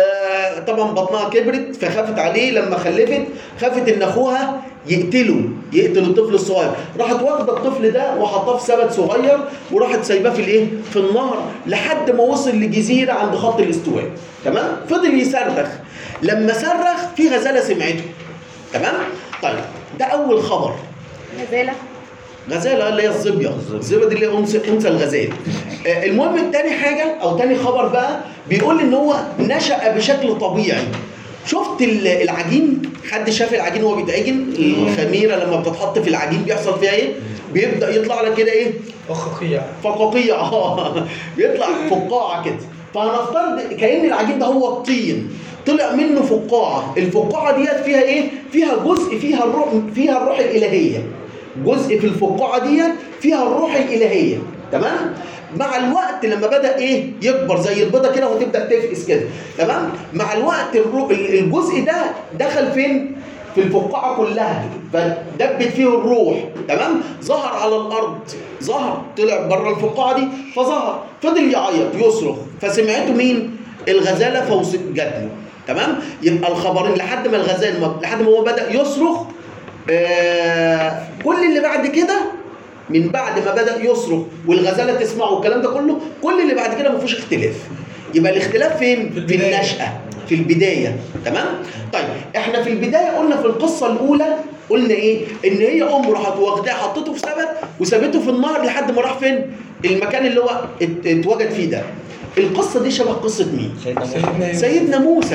آه طبعا بطنها كبرت فخافت عليه لما خلفت خافت ان اخوها يقتله يقتل الطفل الصغير راحت واخده الطفل ده وحطاه في سبت صغير وراحت سايباه في الايه في النهر لحد ما وصل لجزيره عند خط الاستواء تمام فضل يصرخ لما صرخ في غزاله سمعته تمام طيب ده اول خبر غزالة غزاله اللي هي الظبيه الظبيه دي اللي هي انثى انثى الغزال آه، المهم التاني حاجه او تاني خبر بقى بيقول ان هو نشا بشكل طبيعي شفت ال- العجين حد شاف العجين وهو بيتعجن الخميره لما بتتحط في العجين بيحصل فيها ايه بيبدا يطلع لك كده ايه فقاقيع فقاقيع اه بيطلع فقاعه كده فهنفترض كأن العجين ده هو الطين طلع منه فقاعه الفقاعه ديت فيها ايه فيها جزء فيها الروح فيها الروح الالهيه جزء في الفقاعه ديت فيها الروح الالهيه تمام مع الوقت لما بدا ايه يكبر زي البيضه كده وتبدا تفقس كده تمام مع الوقت الرو... الجزء ده دخل فين في الفقاعه كلها فدبت فيه الروح تمام ظهر على الارض ظهر طلع بره الفقاعه دي فظهر فضل يعيط يصرخ فسمعته مين الغزاله فوص جات له تمام يبقى الخبرين لحد ما الغزال ما لحد ما هو بدا يصرخ آه كل اللي بعد كده من بعد ما بدا يصرخ والغزاله تسمعه والكلام ده كله كل اللي بعد كده ما فيهوش اختلاف يبقى الاختلاف فين في في البداية. النشأة في البداية تمام طيب احنا في البداية قلنا في القصة الأولى قلنا ايه ان هي ام راحت واخداه حطته في سبت وسابته في النهر لحد ما راح فين المكان اللي هو ات- اتوجد فيه ده القصة دي شبه قصة مين سيدنا موسى سيدنا يوسف. سيدنا موسى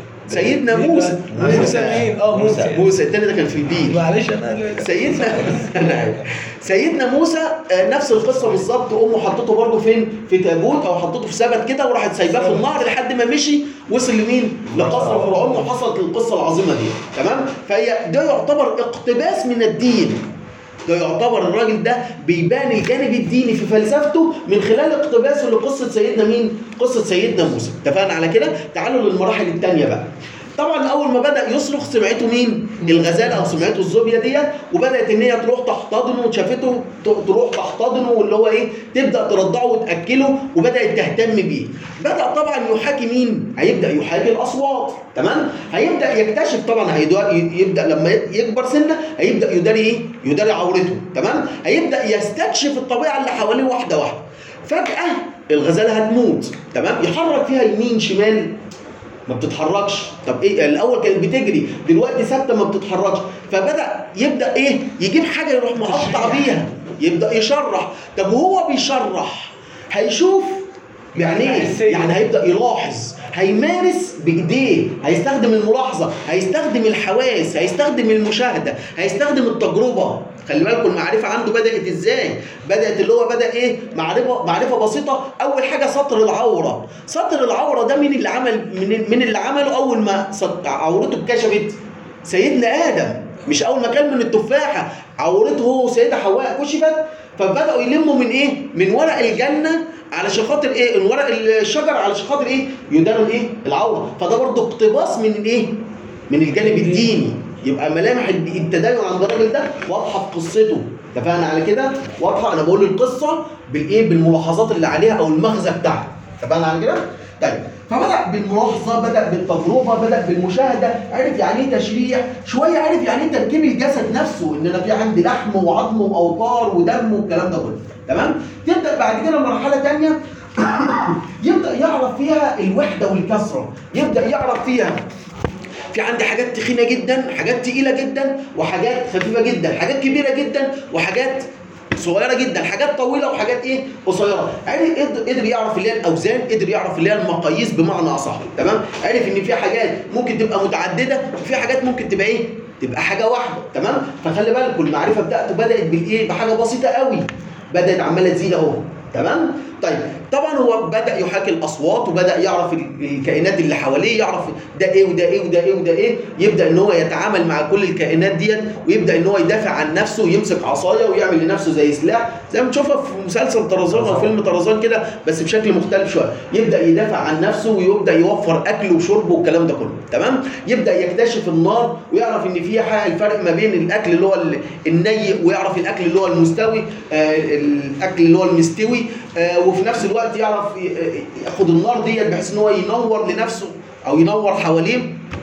سيدنا موسى موسى مين؟ اه موسى موسى التاني ده كان في البير معلش انا اللي- سيدنا أنا عارف. سيدنا موسى آه، نفس القصه بالظبط امه حطته برضه فين في تابوت او حطته في سبت كده وراحت سايباه في النهر لحد ما مشي وصل لمين لقصر فرعون وحصلت القصه العظيمه دي تمام فهي ده يعتبر اقتباس من الدين ده يعتبر الراجل ده بيبان الجانب الديني في فلسفته من خلال اقتباسه لقصه سيدنا مين؟ قصه سيدنا موسى، اتفقنا على كده؟ تعالوا للمراحل الثانيه بقى. طبعا اول ما بدا يصرخ سمعته مين؟ الغزاله او سمعته الزوبيه ديت وبدات ان هي تروح تحتضنه وشافته ت- تروح تحتضنه واللي هو ايه؟ تبدا ترضعه وتاكله وبدات تهتم بيه. بدا طبعا يحاكي مين؟ هيبدا يحاكي الاصوات تمام؟ هيبدا يكتشف طبعا هيدو- يبدا لما يكبر سنه هيبدا يداري ايه؟ يداري عورته تمام؟ هيبدا يستكشف الطبيعه اللي حواليه واحده واحده. فجاه الغزاله هتموت تمام؟ يحرك فيها يمين شمال ما بتتحركش طب ايه الاول كانت بتجري دلوقتي ثابته ما بتتحركش فبدا يبدا ايه يجيب حاجه يروح مقطع بيها يبدا يشرح طب وهو بيشرح هيشوف يعني ايه حسية. يعني هيبدا يلاحظ هيمارس بايديه هيستخدم الملاحظه هيستخدم الحواس هيستخدم المشاهده هيستخدم التجربه خلي بالكم المعرفه عنده بدات ازاي بدات اللي هو بدا ايه معرفه معرفه بسيطه اول حاجه سطر العوره سطر العوره ده مين اللي عمل من مين اللي عمله اول ما سط- عورته اتكشفت سيدنا ادم مش اول ما كان من التفاحه عورته هو وسيده حواء كشفت فبداوا يلموا من ايه من ورق الجنه علشان خاطر ايه من ورق الشجر علشان خاطر ايه يداروا ايه العوره فده برضه اقتباس من الايه من الجانب الديني يبقى ملامح التدين عند الراجل ده واضحه في قصته اتفقنا على كده واضحه انا بقول القصه بالايه بالملاحظات اللي عليها او المغزى بتاعها اتفقنا على كده طيب فبدا بالملاحظه بدا بالتجربه بدا بالمشاهده عرف يعني ايه تشريح شويه عرف يعني ايه تركيب الجسد نفسه ان انا في عندي لحم وعظم واوتار ودم والكلام ده كله تمام تبدا بعد كده مرحله ثانيه يبدا يعرف فيها الوحده والكسره يبدا يعرف فيها في عندي حاجات تخينه جدا حاجات تقيله جدا وحاجات خفيفه جدا حاجات كبيره جدا وحاجات صغيره جدا حاجات طويله وحاجات ايه قصيره عرف قدر- قدر يعرف اللي هي الاوزان قدر يعرف اللي هي المقاييس بمعنى اصح تمام عرف ان في حاجات ممكن تبقى متعدده وفي حاجات ممكن تبقى ايه تبقى حاجه واحده تمام فخلي بالكم المعرفه بتاعته بدات بالايه بحاجه بسيطه قوي بدات عماله تزيد اهو تمام طيب طبعا هو بدا يحاكي الاصوات وبدا يعرف ال- الكائنات اللي حواليه يعرف ده ايه وده ايه وده ايه وده ايه يبدا ان هو يتعامل مع كل الكائنات ديت ويبدا ان هو يدافع عن نفسه ويمسك عصايه ويعمل لنفسه زي سلاح زي ما بنشوفها في مسلسل طرزان او فيلم طرزان كده بس بشكل مختلف شويه يبدا يدافع عن نفسه ويبدا يوفر اكله وشربه والكلام ده كله تمام يبدا يكتشف النار ويعرف ان في حاجه الفرق ما بين الاكل اللي هو ال- الني ويعرف الاكل اللي هو المستوي آه الاكل اللي هو المستوي آه وفي نفس الوقت يعرف ي- آه، ياخد النار ديت بحيث ان هو ينور لنفسه او ينور حواليه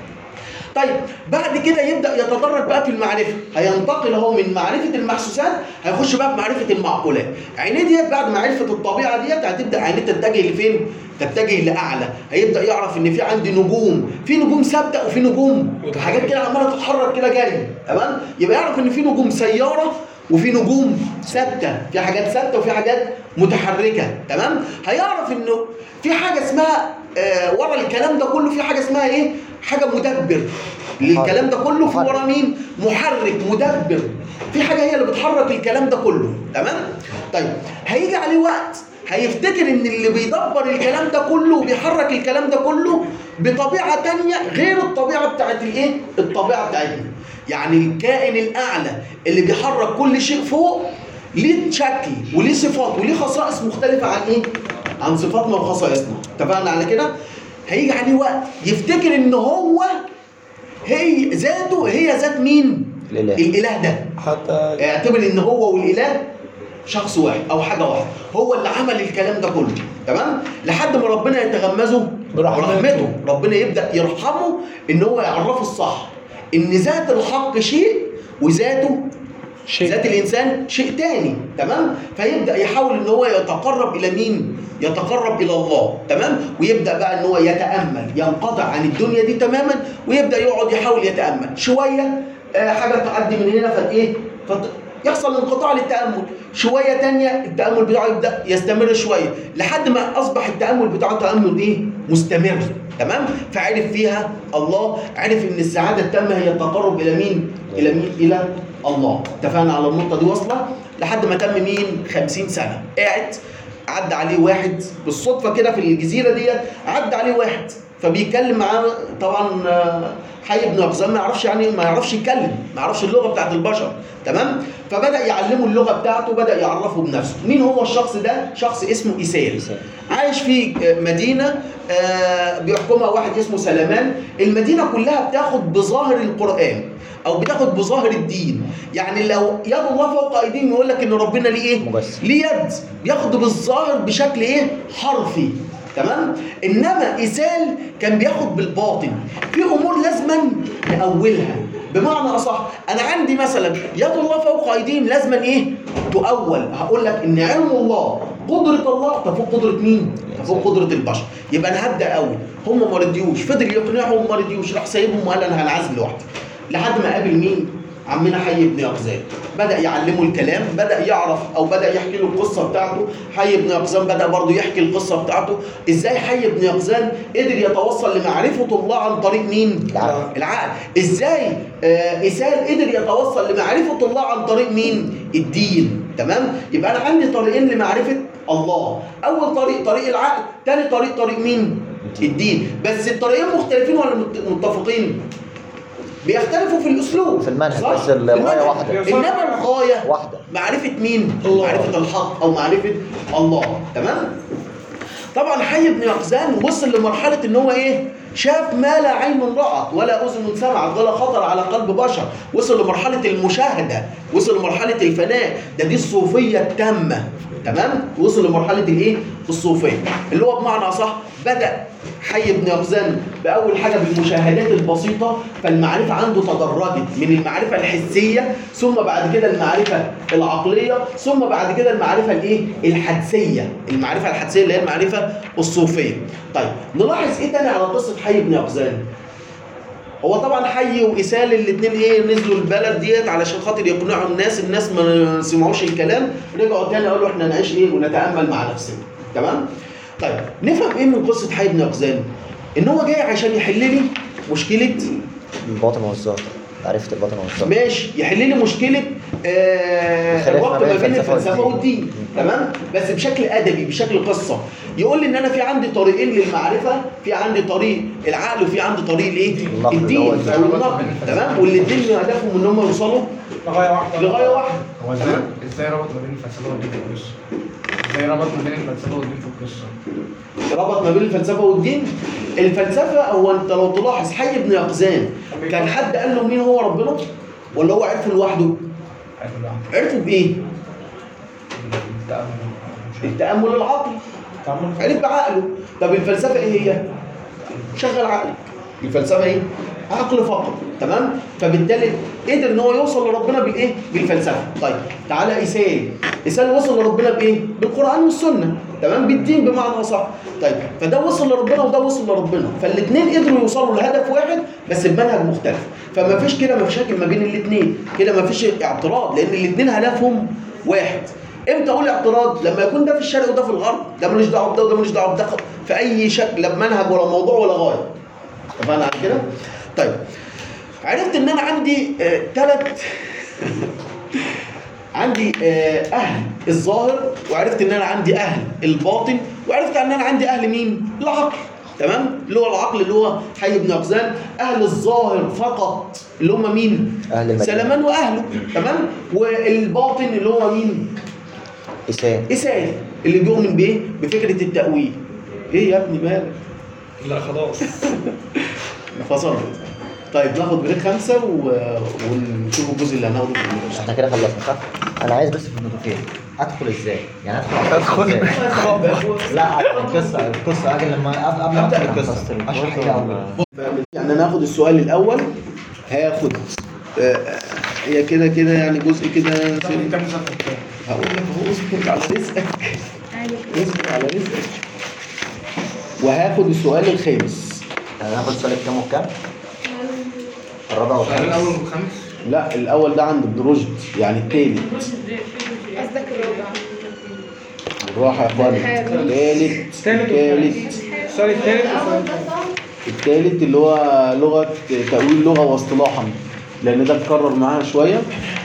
طيب بعد كده يبدا يتدرج بقى في المعرفه هينتقل اهو من معرفه المحسوسات هيخش بقى في معرفه المعقولات عينيه ديت بعد معرفه الطبيعه ديت هتبدا عينيه تتجه لفين تتجه لاعلى هيبدا يعرف ان في عندي نجوم في نجوم ثابته وفي نجوم حاجات كده عماله تتحرك كده جري تمام يبقى يعرف ان في نجوم سياره وفي نجوم ثابته في حاجات ثابته وفي حاجات متحركه تمام هيعرف انه في حاجه اسمها آه ورا الكلام ده كله في حاجه اسمها ايه حاجه مدبر للكلام ده كله في ورا مين محرك مدبر في حاجه هي اللي بتحرك الكلام ده كله تمام طيب هيجي عليه وقت هيفتكر ان اللي بيدبر الكلام ده كله وبيحرك الكلام ده كله بطبيعه تانية غير الطبيعه بتاعت الايه الطبيعه بتاعتنا يعني الكائن الاعلى اللي بيحرك كل شيء فوق ليه شكل وليه صفات وليه خصائص مختلفه عن ايه عن صفاتنا وخصائصنا اتفقنا على كده هيجي عليه وقت يفتكر ان هو هي ذاته هي ذات مين الإله. الاله ده حتى اعتبر ان هو والاله شخص واحد او حاجه واحده هو اللي عمل الكلام ده كله تمام لحد ما ربنا يتغمزه برحمته. برحمته ربنا يبدا يرحمه ان هو يعرفه الصح ان ذات الحق شيء وذاته شيء. ذات الانسان شيء تاني تمام فيبدا يحاول ان هو يتقرب الى مين يتقرب الى الله تمام ويبدا بقى ان هو يتامل ينقطع عن الدنيا دي تماما ويبدا يقعد يحاول يتامل شويه آه، حاجه تعدي من هنا فت ايه فت يحصل انقطاع للتامل شويه تانية التامل بتاعه يبدا يستمر شويه لحد ما اصبح التامل بتاعه تامل ايه مستمر تمام فعرف فيها الله عرف ان السعاده التامه هي التقرب الى مين الى مين الى الله اتفقنا على النقطه دي واصله لحد ما تم مين 50 سنه قاعد عدى عليه واحد بالصدفه كده في الجزيره ديت عدى عليه واحد فبيتكلم معاه طبعا آه، حي بن عقزام ما يعرفش يعني ما يعرفش يتكلم ما يعرفش اللغه بتاعت البشر تمام فبدا يعلمه اللغه بتاعته بدا يعرفه بنفسه مين هو الشخص ده شخص اسمه ايسيل إيسيل. عايش في آه، مدينه آه، بيحكمها واحد اسمه سلمان المدينه كلها بتاخد بظاهر القران او بتاخد بظاهر الدين يعني لو يد الله فوق ايديهم يقول لك ان ربنا ليه ايه مجسم. ليه يد بياخد بالظاهر بشكل ايه حرفي تمام انما ايسال كان بياخد بالباطن في امور لازما نأولها بمعنى اصح انا عندي مثلا يد الله فوق ايديهم لازما ايه تؤول هقول لك ان علم الله قدرة الله تفوق قدرة مين؟ تفوق قدرة البشر يبقى انا هبدا اول هم ما رضيوش فضل يقنعهم ما رضيوش راح سايبهم وقال انا هنعزل لوحدي لحد ما قابل مين؟ عمنا حي بن يقظان بدا يعلمه الكلام بدا يعرف او بدا يحكي له القصه بتاعته حي بن يقظان بدا برضه يحكي القصه بتاعته ازاي حي بن يقظان قدر يتوصل لمعرفه الله عن طريق مين العقل. العقل ازاي آه إسال قدر يتوصل لمعرفه الله عن طريق مين الدين تمام يبقى انا عندي طريقين لمعرفه الله اول طريق طريق العقل تاني طريق طريق مين الدين بس الطريقين مختلفين ولا مت- متفقين بيختلفوا في الاسلوب في المنهج، صح؟ بس في الغاية المنهج. واحدة. انما الغايه واحدة. معرفه مين الله. معرفه الحق او معرفه الله تمام طبعا حي بن يقظان وصل لمرحله ان هو ايه شاف ما لا عين رأت ولا أذن سمعت ولا خطر على قلب بشر وصل لمرحلة المشاهدة وصل لمرحلة الفناء ده دي الصوفية التامة تمام وصل لمرحله الايه الصوفيه اللي هو بمعنى اصح بدا حي بن يقظان باول حاجه بالمشاهدات البسيطه فالمعرفه عنده تدرجت من المعرفه الحسيه ثم بعد كده المعرفه العقليه ثم بعد كده المعرفه الايه الحدسيه المعرفه الحدسيه اللي هي المعرفه الصوفيه طيب نلاحظ ايه تاني على قصه حي بن يقظان هو طبعا حي وإسال الاثنين ايه نزلوا البلد ديت علشان خاطر يقنعوا الناس الناس ما سمعوش الكلام رجعوا تاني قالوا احنا نعيش ايه ونتامل مع نفسنا تمام طيب نفهم ايه من قصه حي بن يقظان ان هو جاي عشان يحل لي مشكله الباطن والظاهر عرفت الباطن والظاهر ماشي يحل لي مشكله آه الخلاف ما الربط بين ما بين الفلسفة الفلسفه والدين. والدين تمام بس بشكل ادبي بشكل قصه يقول لي ان انا في عندي طريقين للمعرفه في عندي طريق العقل وفي عندي طريق الايه النقل اللي الدين هو او الفهم. النقل تمام والاثنين هدفهم ان هم يوصلوا لغايه واحده لغايه واحده هو ازاي ازاي ربط ما بين الفلسفه والدين في القصه؟ ازاي ربط ما بين الفلسفه والدين في القصه؟ ربط ما بين الفلسفه والدين الفلسفه هو انت لو تلاحظ حي بن يقظان كان حد قال له مين هو ربنا ولا هو عرفه لوحده عارف الواحد عرفه بايه التأمل التامل العقلي عرف بعقله طب الفلسفه ايه هي شغل عقلك الفلسفه ايه عقل فقط تمام فبالتالي قدر ان هو يوصل لربنا بالايه بالفلسفه طيب تعالى ايسال ايسال وصل لربنا بايه بالقران والسنه تمام بالدين بمعنى اصح طيب فده وصل لربنا وده وصل لربنا فالاثنين قدروا يوصلوا لهدف واحد بس بمنهج مختلف فما فيش كده مشاكل ما بين الاثنين كده ما فيش اعتراض لان الاثنين هدفهم واحد امتى اقول اعتراض لما يكون ده في الشرق وده في الغرب ده ملوش دعوه بده وده ملوش دعوه بده في اي شكل لا بمنهج ولا موضوع ولا غايه اتفقنا على كده طيب عرفت ان انا عندي ثلاث عندي آه، اهل الظاهر وعرفت ان انا عندي اهل الباطن وعرفت ان انا عندي اهل مين العقل تمام اللي هو العقل اللي هو حي بن يقظان اهل الظاهر فقط اللي هم مين أهل المدينة. سلمان واهله تمام والباطن اللي هو مين إسان إسائل اللي بيؤمن بإيه؟ بفكرة التأويل. إيه يا ابني مالك؟ لا خلاص فصلت. طيب ناخد بريك خمسة و... ونشوف الجزء اللي هناخده في المدرسة. احنا كده خلصنا صح؟ انا عايز بس في النقطتين ادخل ازاي؟ يعني ادخل على القصة ازاي؟ لا القصه القصه قبل لما قبل قبل ما ادخل القصه اشرح لي الاول يعني أنا هاخد السؤال الأول هاخد آه، هي كده كده يعني جزء كده انت في- مسافر كام؟ هقول لك اهو اصبر على رزقك اصبر على رزقك وهاخد السؤال الخامس يعني هاخد سؤال كام وكام؟ الرابع السؤال والخامس الاول والخامس لا الأول ده عند ابن رشد يعني التالت قصدك الرابع بالراحة يا اخوانا التالت التالت السؤال الثالث الأول ده صح التالت اللي هو لغة تأويل لغة واصطلاحا لأن ده اتكرر معاها شوية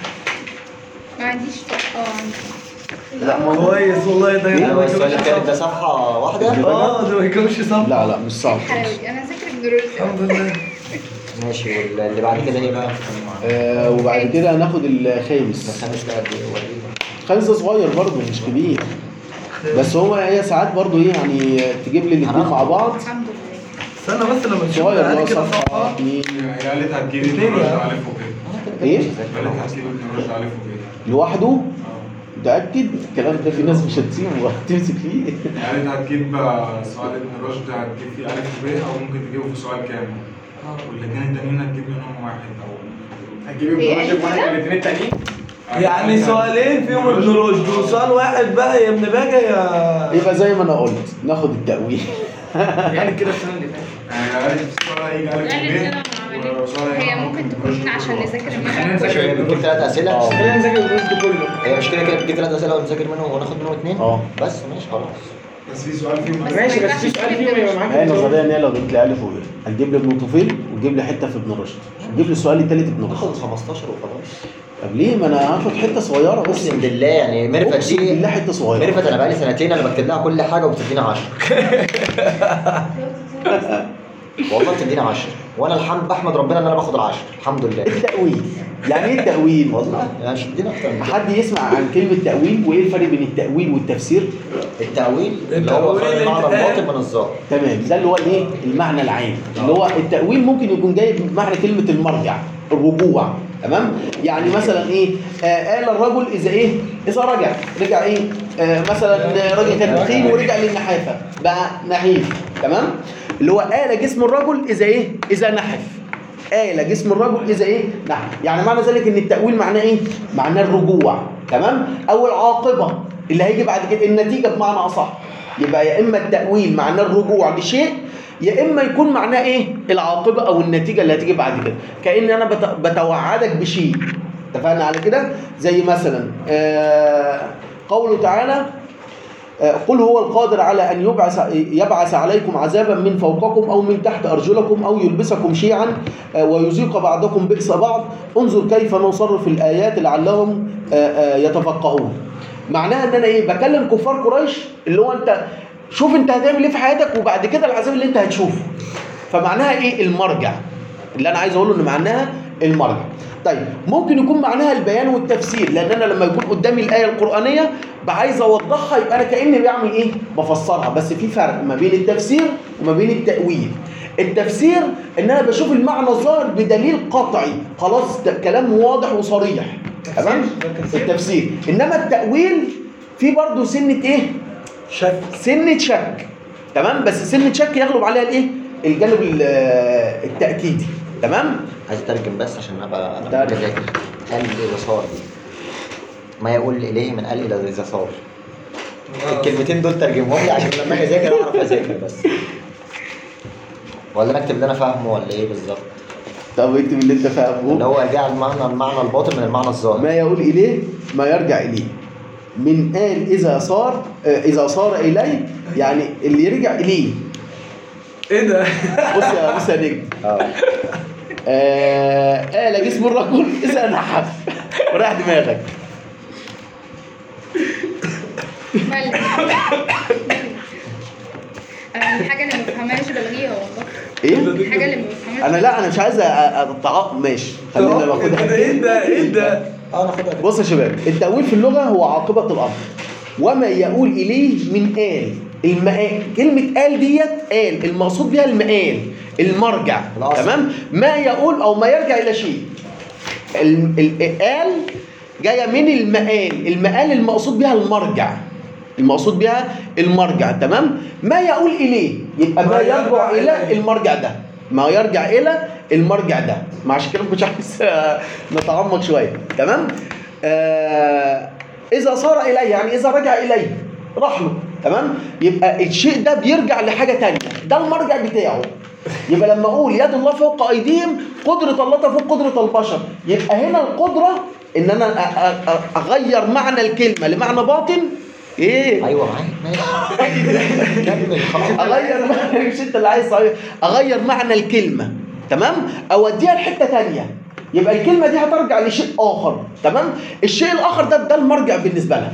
ما عنديش اه عندي لا ما هو كويس والله ده إيه؟ ده هو ما السؤال يكونش التالت ده صح صفحه واحده؟ اه ده ما يكونش صح لا لا مش صعب حلاوتي أنا ذاكر ابن رشد الحمد لله ماشي واللي بعد كده ايه بقى؟ آه وبعد كده هناخد الخامس الخامس ده قد ايه؟ وريني. الخامس ده صغير برضه مش كبير بس هو هي ساعات برضه ايه يعني تجيب لي الاثنين مع بعض الحمد لله استنى بس لما نشوف صغير اللي يعني هو كده صفحة صفحه اتنين هي قالت هتجيب ابن اتنين رشد يعني. ألف وكده ايه قالت هتجيب ابن رشد ألف وكده لوحده اه متأكد الكلام ده في ناس مش هتسيبه وهتمسك فيه قالت هتجيب آه، سؤال ابن رشد هتجيب فيه ألف وب أو ممكن تجيبه في سؤال كامل والاثنين التانيين هتجيب منهم واحد أو هتجيب ابن إيه، رشد واحد كده؟ الاثنين التانيين يعني سؤالين فيهم ابن رشد وسؤال واحد بقى يا ابن باجة يا يبقى زي ما انا قلت ناخد التأويل يعني كده السنه اللي فاتت يعني قالت السؤال هيجي ألف وب وسؤال هي هيجي ممكن ابن تكون رشد عشان كله. نذاكر خلينا المنهج نذاكر هي بتجيب ثلاث اسئله اه. خلينا نذاكر ابن رشد كله هي مش كده كده بتجيب ثلاث اسئله ونذاكر منهم وناخد منهم اثنين اه. بس ماشي خلاص بس في سؤال فيهم بس ماشي ما بس في ينفعش سؤال تجيب فيهم يبقى ابن معاك هي ابن رشد. النظريه ان هي لو جبت لي الف وب هتجيب لي ابن طفيل وتجيب لي حته في ابن رشد تجيب لي السؤال الثالث ابن ناخد رشد 15 وخلاص طب ليه ما انا هاخد حته صغيره بس اقسم بالله يعني ميرفت اقسم دي بالله حته صغيره ميرفت انا بقالي سنتين انا بكتب لها كل حاجه وبتديني 10 والله بتديني 10 وانا الحمد بحمد ربنا ان انا باخد العشر الحمد لله التأويل يعني ايه التأويل؟ والله يعني مش بتديني اكتر من كده حد يسمع عن كلمة تأويل وإيه الفرق بين التأويل والتفسير؟ التأويل اللي هو التأويل خرج المعنى اتقال. الباطن من الظاهر تمام ده اللي هو الإيه؟ المعنى العام اللي هو التأويل ممكن يكون جاي بمعنى كلمة المرجع الرجوع تمام يعني مثلا ايه آه قال الرجل اذا ايه اذا رجع رجع ايه آه مثلا راجل كان تخين ورجع للنحافه بقى نحيف تمام اللي هو آل جسم الرجل اذا ايه اذا نحف آل جسم الرجل إذا إيه؟ نعم يعني معنى ذلك إن التأويل معناه إيه؟ معناه الرجوع تمام؟ أو العاقبة اللي هيجي بعد كده النتيجة بمعنى أصح يبقى يا إما التأويل معناه الرجوع لشيء يا إما يكون معناه إيه؟ العاقبة أو النتيجة اللي هتيجي بعد كده كأن أنا بت- بتوعدك بشيء اتفقنا على كده؟ زي مثلا آه قوله تعالى قل هو القادر على أن يبعث, يبعث عليكم عذابا من فوقكم أو من تحت أرجلكم أو يلبسكم شيعا آه، ويذيق بعضكم بئس بعض انظر كيف نصرف الآيات لعلهم آه، آه، يتفقهون معناها ان انا ايه بكلم كفار قريش اللي هو انت شوف انت هتعمل ايه في حياتك وبعد كده العذاب اللي انت هتشوفه فمعناها ايه المرجع اللي انا عايز اقوله ان معناها المرجع طيب ممكن يكون معناها البيان والتفسير لان انا لما يكون قدامي الايه القرانيه عايز اوضحها يبقى انا كاني بعمل ايه بفسرها بس في فرق ما بين التفسير وما بين التاويل التفسير ان انا بشوف المعنى الظاهر بدليل قطعي خلاص ده كلام واضح وصريح تمام التفسير انما التاويل في برضه سنه ايه شك سنه شك تمام بس سنه شك يغلب عليها الايه الجانب ال- التاكيدي تمام عايز اترجم بس عشان ابقى ترجم. مذاكر قال اذا صار دي ما يقول اليه من قال الى اذا صار الكلمتين دول ترجمهم لي عشان لما اجي اذاكر اعرف اذاكر بس ولا انا اكتب اللي انا فاهمه ولا ايه بالظبط طب اكتب اللي انت اللي فاهمه هو جعل المعنى المعنى الباطن من المعنى الظاهر ما يقول اليه ما يرجع اليه من قال اذا صار آه، اذا صار اليه يعني اللي يرجع اليه ايه ده؟ بص يا بص يا نجم اه آه آل جسم الرجل إذا نحف وراح دماغك مال انا الحاجه اللي ما بفهمهاش بلغيها والله إيه؟ الحاجه اللي ما بفهمهاش أنا لا أنا مش عايز أتعاق ماشي خلينا ناخدها ايه ده؟ ايه ده؟ اه ناخدها كده. بص يا شباب التأويل في اللغة هو عاقبة الأمر وما يقول إليه من آل المآل كلمة آل ديت آل المقصود بها المآل المرجع الأصل. تمام ما يقول أو ما يرجع إلى شيء ال- ال- الآل جاية من المآل المآل المقصود بها المرجع المقصود بها المرجع تمام ما يقول إليه يبقى ما ما يرجع يرجع إلى إليه. المرجع ده ما يرجع الى المرجع ده ما عشان كده مش عايز آه، نتعمق شويه تمام آه اذا صار اليه يعني اذا رجع اليه راح له تمام يبقى الشيء ده بيرجع لحاجه تانية ده المرجع بتاعه يبقى لما اقول يد الله فوق ايديهم قدره الله فوق قدره البشر يبقى هنا القدره ان انا أ- أ- أ- اغير معنى الكلمه لمعنى باطن ايه ايوه معاك ماشي كمل خلاص اغير معنى مش انت اللي عايز صحيح اغير معنى الكلمه تمام اوديها لحته تانية يبقى الكلمه دي هترجع لشيء اخر تمام الشيء الاخر ده ده المرجع بالنسبه لها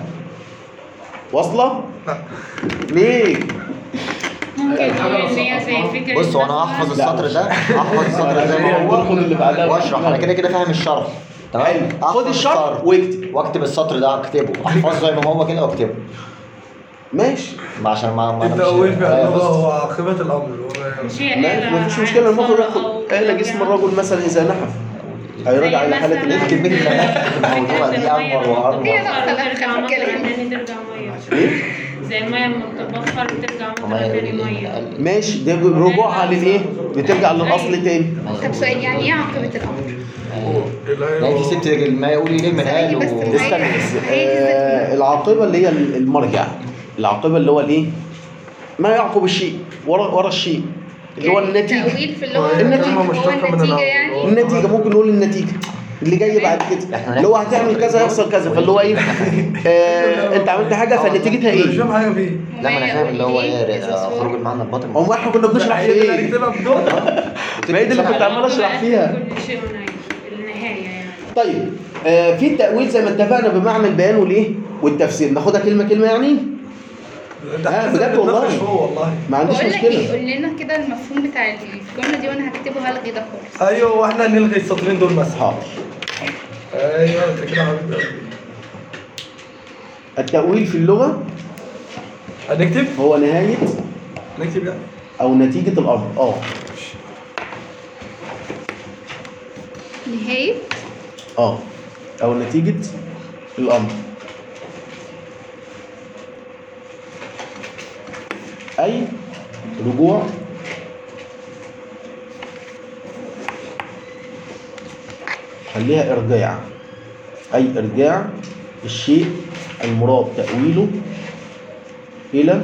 واصله ليه ممكن نقول ان هي زي فكره بص هو انا هحفظ السطر ده هحفظ السطر ده زي ما هو الدخول اللي بعدها واشرح انا كده كده فاهم الشرح تمام حلو. أحفظ خد الشرح السطر. واكتب واكتب السطر ده اكتبه احفظه زي ما هو كده واكتبه ماشي ما عشان ما ما أنا مش- التأويل في آه، اللغة بص. هو عاقبة الأمر هو مش هي ما آلة مفيش مشكله المخرج عارفة أو ياخد آلة جسم يعني الرجل مثلا اذا نحف هيرجع الى حاله مثلاً- الايه كمية الكلمات في الموضوع دي اكبر واكبر هي نقطة لا ترجع خلينا مرة نتكلم. تانية ترجع مية إيه؟ زي المية لما بتتبخر بترجع وما مرة تاني يقول مية إيه؟ ماشي ده رجوعها للايه بترجع للاصل تاني طب سؤال يعني ايه عاقبة الأمر؟ لا انت سبت ما يقول لي من قال بس و... هي- استنى هي دي آه العاقبه اللي هي المرجع العاقبه اللي هو الايه ما يعقب الشيء ورا ورا الشيء اللي هو يعني النتيجه التأويل في اللغة النتيجة هو مشتقة من النتيجة الأمر. يعني النتيجه ممكن نقول النتيجه اللي جاي بعد كده إحنا اللي هو هتعمل كذا يحصل كذا فاللي هو ايه آه انت عملت حاجه فنتيجتها مش ايه فاهم حاجة فيه لا ما انا فاهم اللي هو إيه؟ ايه إذا صار. خروج المعنى الباطن هو احنا كنا بنشرح في هي اللي ايه هنكتبها بدون ما هي دي اللي كنت عمال اشرح فيها كل شيء ونهاية النهاية يعني طيب آه في التاويل زي ما اتفقنا بمعنى البيان والايه والتفسير ناخدها كلمه كلمه يعني ده آه، إحنا بجد والله. بنتناقش فوق والله ما عنديش بقول لك ايه مشكله قول لنا كده المفهوم بتاع الجملة دي وانا هكتبه هلغي ده خالص ايوه واحنا هنلغي السطرين دول مثلا حاضر ايوه انت كده حبيبي قلبي. التاويل في اللغه هنكتب هو نهايه نكتب يعني او نتيجه الامر اه نهاية اه او نتيجة الامر اي رجوع خليها ارجاع اي ارجاع الشيء المراد تأويله الى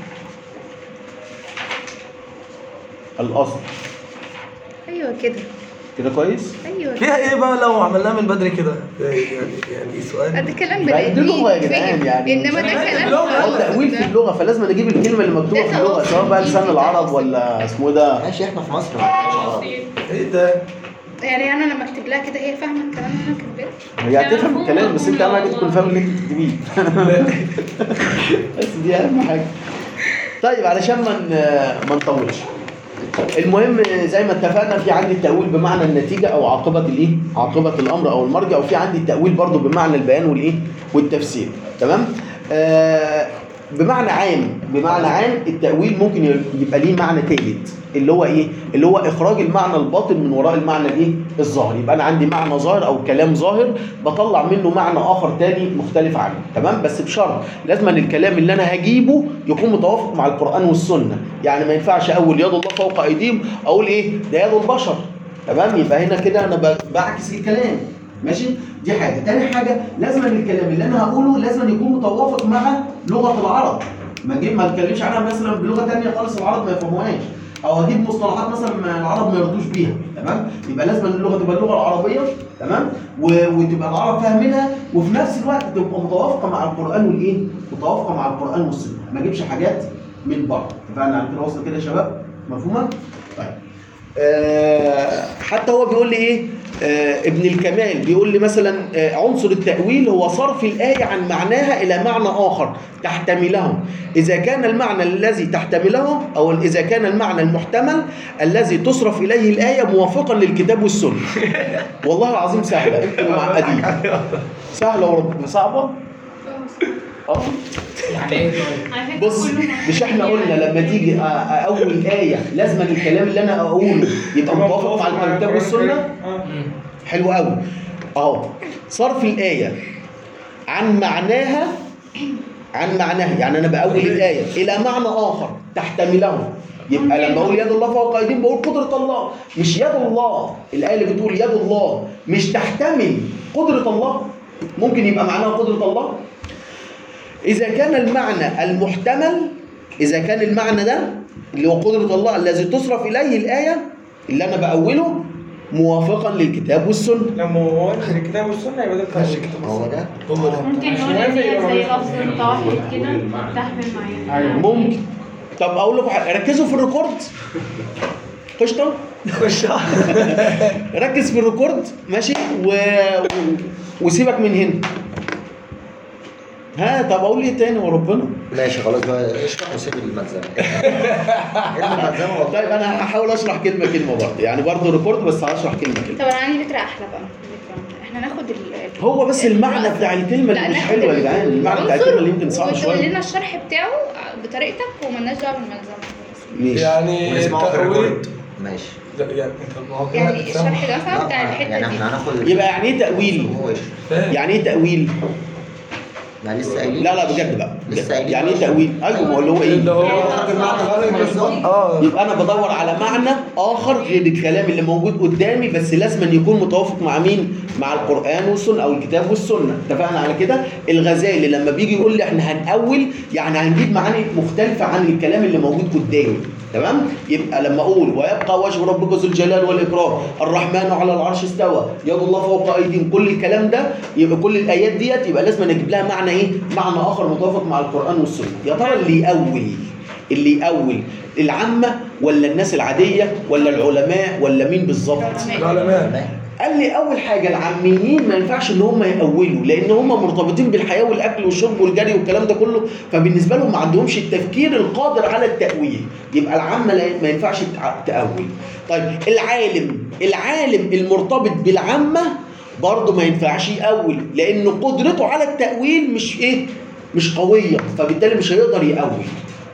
الاصل ايوه كده كده كويس ايوه فيها ايه بقى لو عملناها من بدري كده يعني يعني سؤال ده كلام لا، بني دي لغة يا آدمين، جدعان فهم. يعني. انما ده كلام لغة. هو تأويل في اللغة فلازم نجيب الكلمة اللي مكتوبة ده في اللغة تواصل. سواء بقى لسان العرب ولا اسمه إيه ده ماشي احنا في مصر ما بنتكلمش عربي ايه ده يعني انا لما اكتب لها كده هي فاهمه الكلام اللي انا كاتباه هي هتفهم الكلام بس انت اهم حاجة تكون فاهم اللي انت بتكتبيه بس دي اهم حاجة طيب علشان ما ن- ما نطولش المهم زي ما اتفقنا في عندي التأويل بمعنى النتيجة أو عاقبة الإيه؟ عاقبة الأمر أو المرجع وفي عندي التأويل برضو بمعنى البيان والإيه؟ والتفسير تمام؟ آه بمعنى عام بمعنى عام التأويل ممكن يبقى ليه معنى ثالث اللي هو إيه؟ اللي هو إخراج المعنى الباطن من وراء المعنى الإيه؟ الظاهر يبقى أنا عندي معنى ظاهر أو كلام ظاهر بطلع منه معنى آخر تاني مختلف عنه تمام؟ بس بشرط لازم أن الكلام اللي أنا هجيبه يكون متوافق مع القرآن والسنة يعني ما ينفعش أول يد الله فوق أيديهم أقول إيه؟ ده يد البشر تمام؟ يبقى هنا كده أنا ب- بعكس الكلام ماشي دي حاجه تاني حاجه لازم أن الكلام اللي انا هقوله لازم أن يكون متوافق مع لغه العرب ما اجيب ما اتكلمش عنها مثلا بلغه تانية خالص العرب ما يفهموهاش او اجيب مصطلحات مثلا ما العرب ما يرضوش بيها تمام يبقى لازم أن اللغه تبقى اللغه العربيه تمام و... وتبقى العرب فاهمينها وفي نفس الوقت تبقى متوافقه مع القران والايه متوافقه مع القران والسنه ما اجيبش حاجات من بره اتفقنا على كده وصل كده يا شباب مفهومه طيب آه، حتى هو بيقول لي ايه آه، ابن الكمال بيقول لي مثلا آه، عنصر التأويل هو صرف الآية عن معناها إلى معنى آخر تحتمله إذا كان المعنى الذي تحتمله أو إذا كان المعنى المحتمل الذي تصرف إليه الآية موافقا للكتاب والسنة والله العظيم سهلة انتوا معقدين سهلة ورب صعبة اه يعني ايه طيب؟ على فكرة بص كله مش احنا قلنا لما تيجي أ- اول ايه لازم الكلام اللي انا اقوله يبقى متوافق مع الكتاب والسنه حلو قوي اهو صرف الايه عن معناها عن معناها يعني انا باول الايه الى معنى اخر تحتمله يبقى لما اقول يد الله فوق ايديهم بقول قدره الله مش يد الله الايه اللي بتقول يد الله مش تحتمل قدره الله ممكن يبقى معناها قدره الله إذا كان المعنى المحتمل إذا كان المعنى ده اللي هو قدرة الله الذي تصرف إليه الآية اللي أنا بأوله موافقا للكتاب والسنة لما هو في الكتاب والسنه يبقى ده التأويل. هو ده هو ده ممكن مش نقول موافق ان هي يبقى زي موافق. لفظ متوحد كده تحمل معايا ممكن طب أقول لكم حاجة ركزوا في الريكورد قشطة خش ركز في الريكورد ماشي و... و... وسيبك من هنا ها طب اقول ايه تاني وربنا ماشي خلاص بقى اشرح وسيب الملزمه ارمي الملزمه والله طيب انا هحاول اشرح كلمه كلمه برضه يعني برضه ريكورد بس هشرح كلمه كلمه طب انا عندي فكره احلى بقى فكرة. احنا ناخد ال هو بس المعنى بتاع الكلمه لا، اللي مش ناخد حلوه يا جدعان المعنى بتاع العنصر الكلمه اللي يمكن صعب وتقول شويه لنا الشرح بتاعه بطريقتك ومالناش دعوه بالملزمه ماشي يعني ونسمعه في التأويل الريكورد ماشي لا يعني انت ما هو كده يعني هتسمع. الشرح ده مثلا بتاع لا، الحته يعني دي احنا هناخد يبقى يعني ايه تاويل هو يشرح. فاهم يعني ايه تاويل يعني لسه قايلين لا لا بجد بقى لسه قايلين يعني ايه تاويل ايوه ما هو اللي هو اللي ايه هو خرج المعنى غير الملزمه اه يبقى انا بدور على معنى اخر غير الكلام اللي موجود قدامي بس لازم أن يكون متوافق مع مين مع القران والسنه او الكتاب والسنه اتفقنا على كده الغزالي لما بيجي يقول لي احنا هنأول يعني هنجيب معاني مختلفه عن الكلام اللي موجود قدامي تمام يبقى لما اقول ويبقى وجه ربك ذو الجلال والاكرام الرحمن على العرش استوى يد الله فوق ايديهم كل الكلام ده يبقى كل الايات ديت يبقى لازم نجيب لها معنى ايه معنى اخر متوافق مع القران والسنه يا ترى اللي يأول اللي يأول العامة ولا الناس العادية ولا العلماء ولا مين بالظبط العلماء قال لي اول حاجه العاميين ما ينفعش ان هم يأولوا لان هم مرتبطين بالحياه والاكل والشرب والجري والكلام ده كله فبالنسبه لهم ما عندهمش التفكير القادر على التأويل يبقى العامه لا- ما ينفعش تع- تأول طيب العالم العالم المرتبط بالعامه برضه ما ينفعش يأول لان قدرته على التأويل مش ايه مش قويه فبالتالي مش هيقدر يأول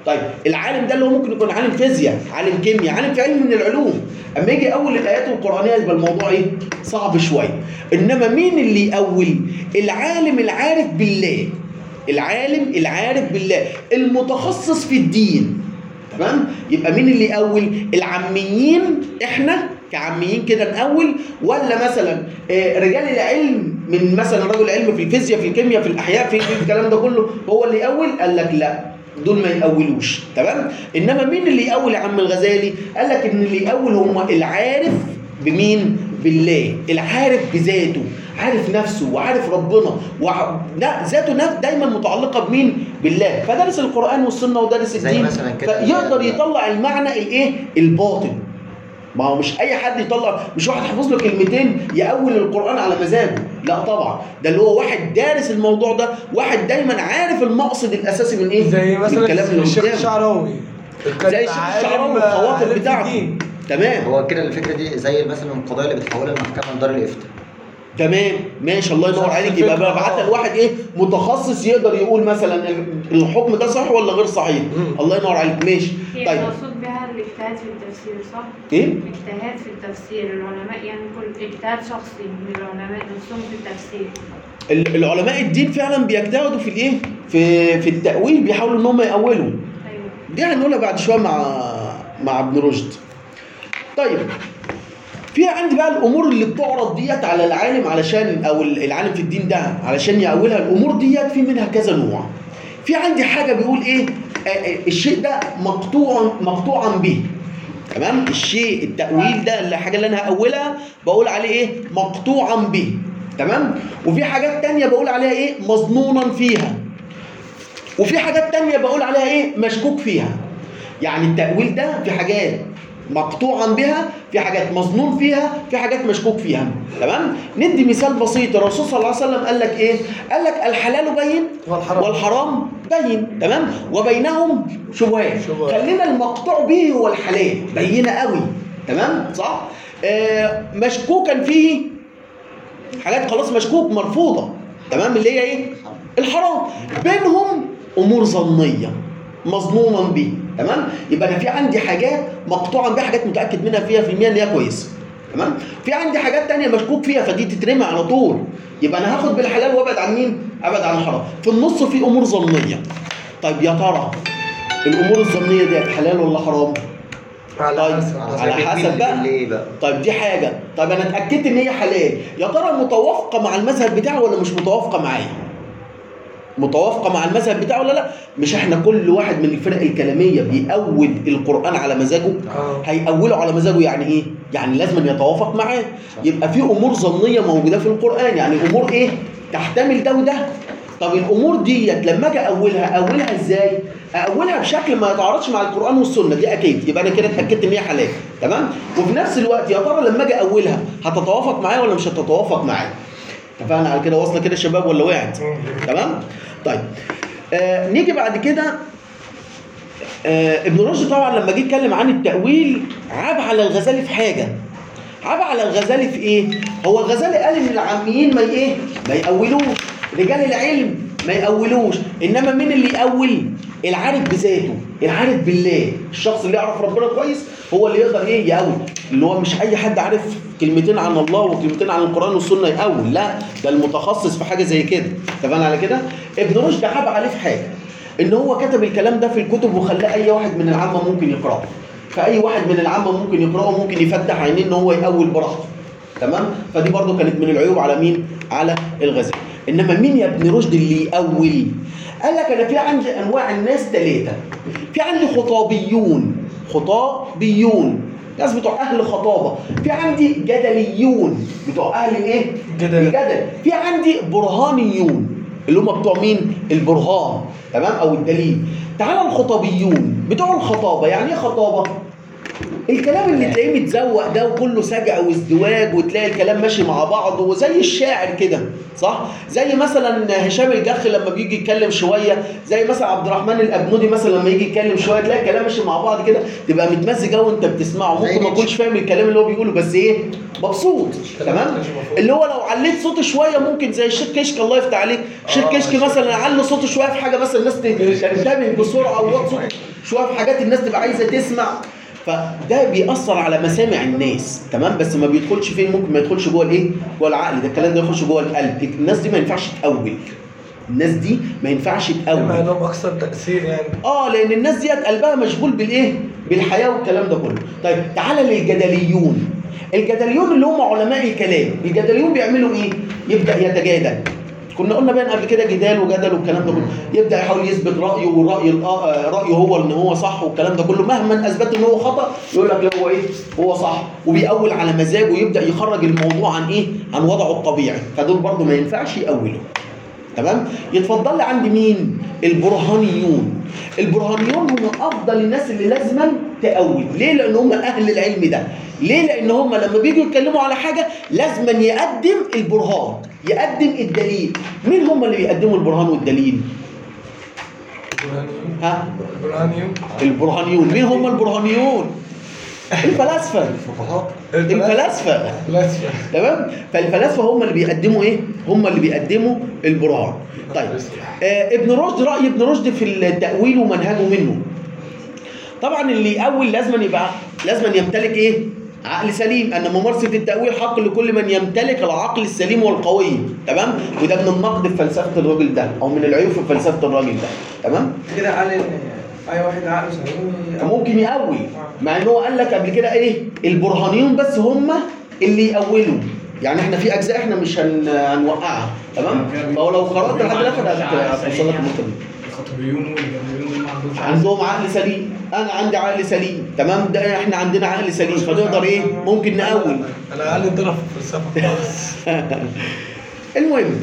طيب العالم ده اللي هو ممكن يكون عالم فيزياء عالم كيمياء عالم في علم من العلوم اما يجي يأول الايات القرانيه يبقى الموضوع ايه صعب شويه انما مين اللي يأول العالم العارف بالله العالم العارف بالله المتخصص في الدين تمام يبقى مين اللي يأول العاميين احنا كعاميين كده نأول ولا مثلا آه، رجال العلم من مثلا رجل علم في الفيزياء في الكيمياء في الاحياء في في الكلام ده كله هو اللي يأول قال لك لا دول ما يأولوش تمام انما مين اللي يأول يا عم الغزالي قال لك ان اللي يأول هم العارف بمين بالله العارف بذاته عارف نفسه وعارف ربنا وع... لا ذاته نف... دايما متعلقه بمين بالله فدرس القران والسنه ودرس زي الدين مثلا كده فيقدر يطلع المعنى الايه الباطن ما هو مش اي حد يطلع مش واحد حافظ له كلمتين يأول القرآن على مزاجه لا طبعا ده اللي هو واحد دارس الموضوع ده واحد دايما عارف المقصد الاساسي من ايه زي من الكلام مثلا اللي الشيخ قدامه الشعراوي زي الشيخ الشعراوي والخواطر بتاعته تمام هو كده الفكره دي زي مثلا القضايا اللي بتحولها المحكمه لدار الافتاء تمام ماشي الله ينور نفس عليك يبقى الفكرة، ببعت آه. لواحد ايه متخصص يقدر يقول مثلا الحكم ده صح ولا غير صحيح مم. الله ينور عليك ماشي هي طيب المقصود بها الاجتهاد في التفسير صح؟ ايه الاجتهاد في التفسير العلماء يعني كل اجتهاد شخصي من العلماء نفسهم في التفسير ال- العلماء الدين فعلا بيجتهدوا في الايه في في التأويل بيحاولوا ان هم يأولوا ايوه دي هنقولها بعد شويه مع مع ابن رشد طيب في عندي بقى الامور اللي بتعرض ديت على العالم علشان او العالم في الدين ده علشان يأولها الامور ديت في منها كذا نوع في عندي حاجه بيقول ايه آه، آه، الشيء ده مقطوع مقطوعا به تمام الشيء التأويل ده الحاجه اللي انا هأولها بقول عليه ايه مقطوعا به تمام وفي حاجات تانية بقول عليها ايه مظنونا فيها وفي حاجات تانية بقول عليها ايه مشكوك فيها يعني التأويل ده في حاجات مقطوعا بها في حاجات مظنون فيها في حاجات مشكوك فيها تمام ندي مثال بسيط الرسول صلى الله عليه وسلم قال لك ايه قال لك الحلال بين والحرام والحرام بين تمام وبينهم شبهات شبهات. خلينا المقطوع به هو الحلال بينه قوي تمام صح آه مشكوكا فيه حاجات خلاص مشكوك مرفوضه تمام اللي هي ايه الحرام بينهم امور ظنيه مظنونا به تمام يبقى انا في عندي حاجات مقطوعا بها حاجات متاكد منها فيها في المية ان هي كويسه تمام في عندي حاجات تانية مشكوك فيها فدي تترمي على طول يبقى انا هاخد بالحلال وابعد عن مين ابعد عن الحرام في النص في امور ظنيه طيب يا ترى الامور الظنيه ديت حلال ولا حرام على طيب حسب على حسب بقى ليه بقى طيب دي حاجه طيب انا اتاكدت ان هي حلال يا ترى متوافقه مع المذهب بتاعه ولا مش متوافقه معايا متوافقه مع المذهب بتاعه ولا لا مش احنا كل واحد من الفرق الكلاميه بيأول القران على مزاجه اه هيأوله على مزاجه يعني ايه يعني لازم يتوافق معاه يبقى في امور ظنيه موجوده في القران يعني امور ايه تحتمل ده وده طب الامور ديت لما اجي اولها اولها ازاي اولها بشكل ما يتعارضش مع القران والسنه دي اكيد يبقى انا كده اتاكدت ان هي حلال تمام وفي نفس الوقت يا ترى لما اجي اولها هتتوافق معايا ولا مش هتتوافق معايا اتفقنا على كده واصله كده يا شباب ولا وقعت تمام طيب آه نيجي بعد كده آه ابن رشد طبعا لما جه يتكلم عن التأويل عاب على الغزالي في حاجة عاب على الغزالي في ايه؟ هو الغزالي قال ان العاميين ما ايه؟ ما يأولوش رجال العلم ما يأولوش انما مين اللي يأول؟ العارف بذاته العارف بالله الشخص اللي يعرف ربنا كويس هو اللي يقدر ايه يأول اللي هو مش اي حد عارف كلمتين عن الله وكلمتين عن القرآن والسنة يأول لا ده المتخصص في حاجة زي كده اتفقنا على كده؟ ابن رشد عاب عليه في حاجة ان هو كتب الكلام ده في الكتب وخلاه اي واحد من العامه ممكن يقراه فاي واحد من العامه ممكن يقراه وممكن يفتح عينيه ان هو يأول براحته تمام فدي برضو كانت من العيوب على مين على الغزالي انما مين يا ابن رشد اللي يأول قال لك انا في عندي انواع الناس ثلاثه في عندي خطابيون خطابيون ناس بتوع اهل خطابه في عندي جدليون بتوع اهل الايه جدل. الجدل في عندي برهانيون اللي هم بتوع مين البرهان تمام او الدليل تعال الخطابيون بتوع الخطابه يعني ايه خطابه الكلام اللي تلاقيه متزوق ده وكله سجع وازدواج وتلاقي الكلام ماشي مع بعضه وزي الشاعر كده صح زي مثلا هشام الجخ لما بيجي يتكلم شويه زي مثلا عبد الرحمن الابنودي مثلا لما يجي يتكلم شويه تلاقي الكلام ماشي مع بعض كده تبقى متمزج قوي وانت بتسمعه زي ممكن ما نيتشه. تكونش فاهم الكلام اللي هو بيقوله بس ايه مبسوط تمام اللي هو لو عليت صوته شويه ممكن زي الشيخ كشك الله يفتح عليك الشيخ كشك مثلا علي صوته شويه في حاجه مثلا الناس تنتبه بسرعه ووطي صوته شويه في حاجات الناس تبقى عايزه تسمع فده بيأثر على مسامع الناس تمام بس ما بيدخلش فين ممكن ما يدخلش جوه الايه جوه العقل ده الكلام ده يخش جوه القلب الناس دي ما ينفعش تأول الناس دي ما ينفعش مع تأول انهم اكثر تاثير يعني اه لان الناس ديت قلبها مشغول بالايه بالحياه والكلام ده كله طيب تعالى للجدليون الجدليون اللي هم علماء الكلام الجدليون بيعملوا ايه يبدا يتجادل كنا قلنا بقى قبل كده جدال وجدل والكلام ده كله يبدا يحاول يثبت رايه والراي الآ- آه، رايه هو ان هو صح والكلام ده كله مهما اثبت ان هو خطا يقول لك لا هو ايه هو صح وبيأول على مزاجه ويبدا يخرج الموضوع عن ايه عن وضعه الطبيعي فدول برضه ما ينفعش يأولوا تمام يتفضل لي عند مين البرهانيون البرهانيون هم افضل الناس اللي لازما تأول ليه لان هم اهل العلم ده ليه لان هم لما بيجوا يتكلموا على حاجه لازما يقدم البرهان يقدم الدليل مين هم اللي بيقدموا البرهان والدليل البرهانيون ها البرهانيون البرهانيون مين هم البرهانيون الفلاسفه الفقهاء الفلاسفه فلاسفه تمام فالفلاسفه هم اللي بيقدموا ايه هم اللي بيقدموا البرهان طيب آه ابن رشد راي ابن رشد في التاويل ومنهجه منه طبعا اللي يأول لازم يبقى لازم يمتلك ايه عقل سليم ان ممارسه التاويل حق لكل من يمتلك العقل السليم والقوي تمام وده من النقد في فلسفه الراجل ده او من العيوب في فلسفه الراجل ده تمام كده قال ان اي واحد عقله سليم ممكن يقوي مع ان هو قال لك قبل كده ايه البرهانيون بس هم اللي يقولوا يعني احنا في اجزاء احنا مش هن... هنوقعها تمام فهو لو قرات لحد الاخر هتوصل لك النقطه دي الخطيبيون والجمهوريون ما عندهمش عندهم عقل سليم انا عندي عقل سليم تمام ده احنا عندنا عقل سليم فنقدر ايه ممكن نقول انا عقلي اتضرب في الفلسفه خالص المهم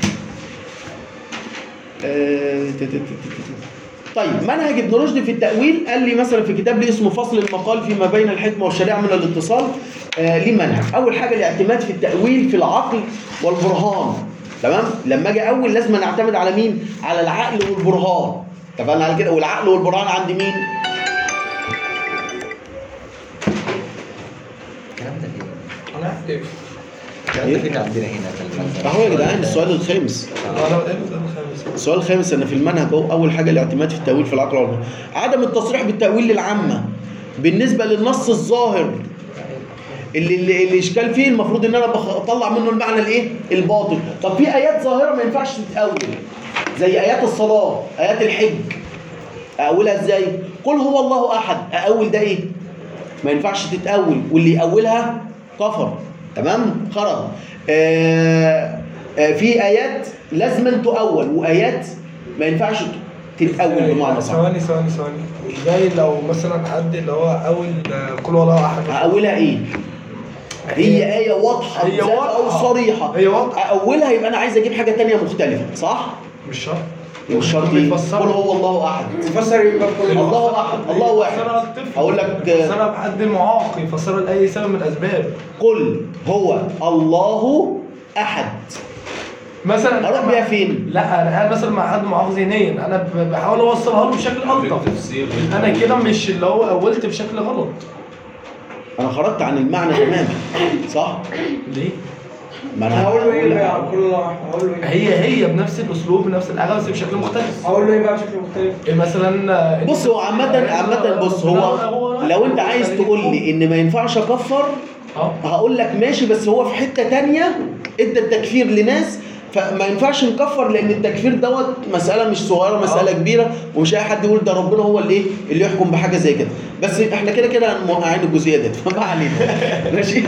آه، ت- ت- ت- ت- ت- طيب منهج ابن رشد في التأويل قال لي مثلا في كتاب لي اسمه فصل المقال فيما بين الحكمة والشريعة من الاتصال آه ليه منهج أول حاجة الاعتماد في التأويل في العقل والبرهان تمام لما أجي أول لازم نعتمد على مين على العقل والبرهان اتفقنا على كده والعقل والبرهان عند مين الكلام ده فين؟ انا احكي الكلام ده فين عندنا هنا في المنزل؟ اهو يا جدعان السؤال الخامس انا بدأت السؤال الخامس السؤال الخامس ان في المنهج اهو اول حاجه الاعتماد في التاويل في العقل والعقل عدم التصريح بالتاويل للعامه بالنسبه للنص الظاهر اللي اللي, اللي اشكال فيه المفروض ان انا بخ- اطلع منه المعنى الايه الباطل طب في ايات ظاهره ما ينفعش تتاول زي ايات الصلاه ايات الحج اقولها ازاي قل هو الله احد اقول ده ايه ما ينفعش تتأول واللي يأولها كفر تمام خرج آه آه في آيات لازما تؤول وآيات ما ينفعش تتأول بمعنى صح ثواني ثواني ثواني ازاي لو مثلا حد اللي هو اول قل والله احد أقولها إيه؟ هي آية واضحة هي بذات أو واضحة. صريحة هي واضحة. أولها يبقى أنا عايز أجيب حاجة تانية مختلفة صح؟ مش شرط مش شرط إيه؟ بيفسرها. قل هو الله أحد يفسر يبقى كل الله أحد الله واحد يفسرها الطفل أقول لك آه، يفسرها بحد معاق يفسرها لاي سبب من الاسباب قل هو الله أحد مثلا أروح بيها فين؟ لا انا قاعد مثلا مع حد معاق ذهنيا انا ب- بحاول اوصلها له بشكل الطف انا كده مش اللي هو اولت بشكل غلط انا خرجت عن المعنى تماما صح ليه؟ ما انا هقول له ايه هقول- بقى كل الله واحد هقول له ايه هي هي بنفس الاسلوب بنفس الحاجه بس بشكل مختلف هقول له ايه بقى بشكل مختلف إيه مثلا آه، بص هو عامة عامة بص هو لو انت عايز تقول لي ان ما ينفعش اكفر اه هقول لك ماشي بس هو في حتة تانية ادى التكفير لناس فما ينفعش نكفر لان التكفير دوت مسألة مش صغيرة مسألة كبيرة ومش اي حد يقول ده ربنا هو اللي ايه اللي يحكم بحاجة زي كده بس احنا كده كده موقعين الجزئية ديت فما علينا ماشي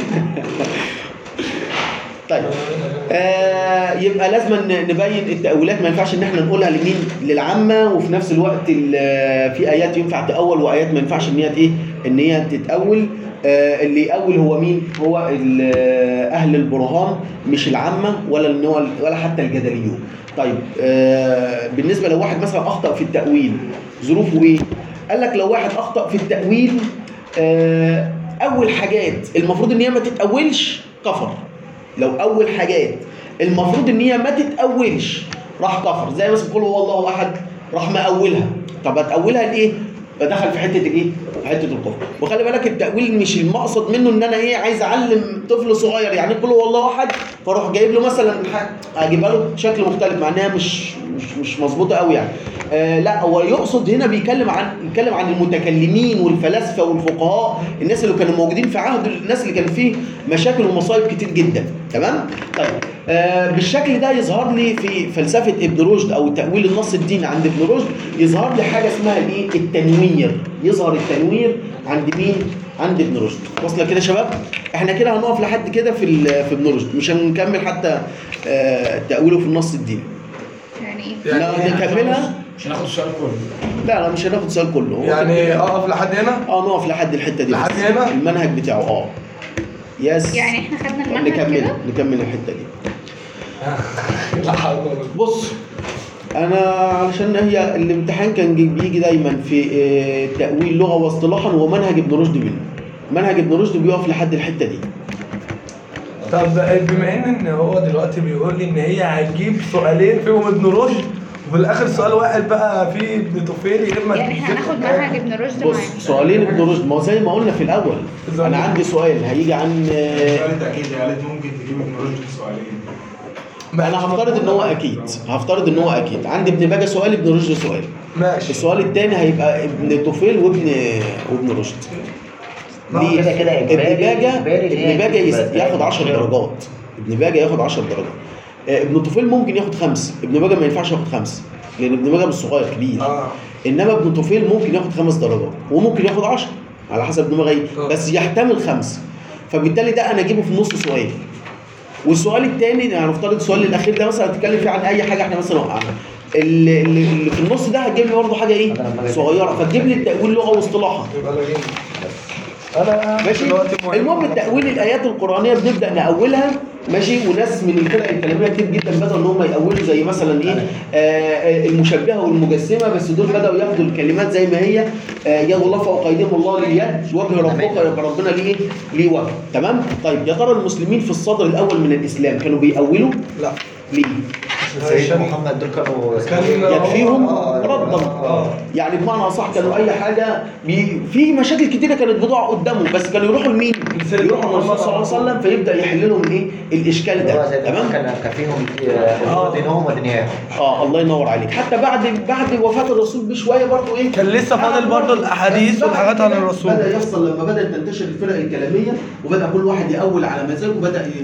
طيب آه يبقى لازم ن- نبين التأويلات ما ينفعش ان احنا نقولها لمين للعامة وفي نفس الوقت ال- في ايات ينفع تأول وايات ما ينفعش ان هي ايه ان هي تتأول آه اللي يأول هو مين هو ال- اهل البرهان مش العامة ولا ان هو ولا حتى الجدليون طيب آه بالنسبة لو واحد مثلا اخطأ في التأويل ظروفه ايه قال لك لو واحد اخطأ في التأويل آه، اول حاجات المفروض ان هي ما تتاولش كفر لو اول حاجات المفروض ان هي ما تتاولش راح كفر زي مثلا قل هو الله احد راح مأولها طب هتأولها لايه فدخل في حته الايه في حته الكفر وخلي بالك التأويل مش المقصد منه ان انا ايه عايز اعلم طفل صغير يعني قل هو الله احد فاروح جايب له مثلا ح- اجيبها له بشكل مختلف مع انها مش مش مش مظبوطه قوي يعني آه لا هو يقصد هنا بيتكلم عن بيتكلم عن المتكلمين والفلاسفه والفقهاء الناس اللي كانوا موجودين في عهد الناس اللي كان فيه مشاكل ومصايب كتير جدا تمام طيب آه بالشكل ده يظهر لي في فلسفه ابن رشد او تاويل النص الديني عند ابن رشد يظهر لي حاجه اسمها الايه التنوير يظهر التنوير عند مين عند ابن رشد واصله كده يا شباب احنا كده هنقف لحد كده في ال- في ابن رشد مش هنكمل حتى آه تاويله في النص الديني يعني ايه؟ لا نكملها مش هناخد السؤال كله لا لا مش هناخد سؤال كله هو يعني كده- اقف لحد هنا اه نقف لحد الحته دي لحد بس. هنا؟ المنهج بتاعه اه يس يعني احنا خدنا المنهج نكمل كده نكمل الحته دي لا حول ولا قوة. بص انا علشان هي الامتحان كان جي- بيجي دايما في آه، تاويل لغه واصطلاحا ومنهج ابن رشد منه منهج ابن رشد بيقف لحد الحته دي طب بما ان ان هو دلوقتي بيقول لي ان هي هتجيب سؤالين فيهم ابن رشد وفي الاخر سؤال واحد بقى فيه ابن طفيل يا اما يعني احنا هناخد منهج ابن رشد بص معانا سؤالين ابن رشد ما هو زي ما قلنا في الاول انا عندي سؤال هيجي عن آه، سؤال تأكيد يا قالت ممكن تجيب ابن رشد في سؤالين انا هفترض ان هو اكيد هفترض ان هو اكيد عندي ابن باجه سؤال ابن رشد سؤال ماشي السؤال الثاني هيبقى ابن طفيل وابن وابن رشد ما هو ليه؟ كده كده ابن إجباري- باجه إجباري إن هي ابن باجه تجيب يس- بس. ياخد 10 درجات ابن باجه ياخد 10 درجات آه، ابن طفيل ممكن ياخد خمس ابن باجه ما ينفعش ياخد خمس لان ابن باجه مش صغير كبير اه انما ابن طفيل ممكن ياخد خمس درجات وممكن ياخد 10 على حسب دماغه ايه آه. بس يحتمل خمس فبالتالي ده انا اجيبه في نص سؤال والسؤال الثاني يعني هنفترض السؤال الاخير ده مثلا هتتكلم فيه عن اي حاجه احنا مثلا وقعنا اللي, اللي اللي في النص ده هتجيب لي برضه حاجه ايه صغيره فتجيب لي التاويل لغه واصطلاحا يبقى لاجين انا ماشي دلوقتي مهم. المهم التأويل الآيات القرآنية بنبدأ نأولها ماشي وناس من الفرق الكلامية كتير جدا بدأوا إن هم يأولوا زي مثلا إيه آه آه، المشبهة والمجسمة بس دول بدأوا ياخدوا الكلمات زي ما هي آه يد الله فوق أيديهم الله لليد وجه ربك يبقى ربنا ليه إيه؟ ليه وجه تمام طيب يا ترى المسلمين في الصدر الأول من الإسلام كانوا بيأولوا لا ليه؟ سيدنا محمد دول كانوا كان- يكفيهم آه، ردا آه. يعني بمعنى اصح كانوا اي حاجه بي في مشاكل كتيره كانت بتقع قدامهم بس كانوا يروحوا لمين؟ لسيدنا يروحوا للرسول صلى الله عليه محمد. وسلم فيبدا يحل لهم الايه؟ الاشكال اللي هو ده زي تمام؟ كان كان فيهم آه، دينهم ودنياهم اه الله ينور عليك حتى بعد بعد وفاه الرسول بشويه برضه ايه؟ كان لسه فاضل برضه الأحاديث بس بعد والحاجات عن كده الرسول. بدا يحصل لما بدات تنتشر الفرق الكلاميه وبدا كل واحد يأول على مزاجه وبدا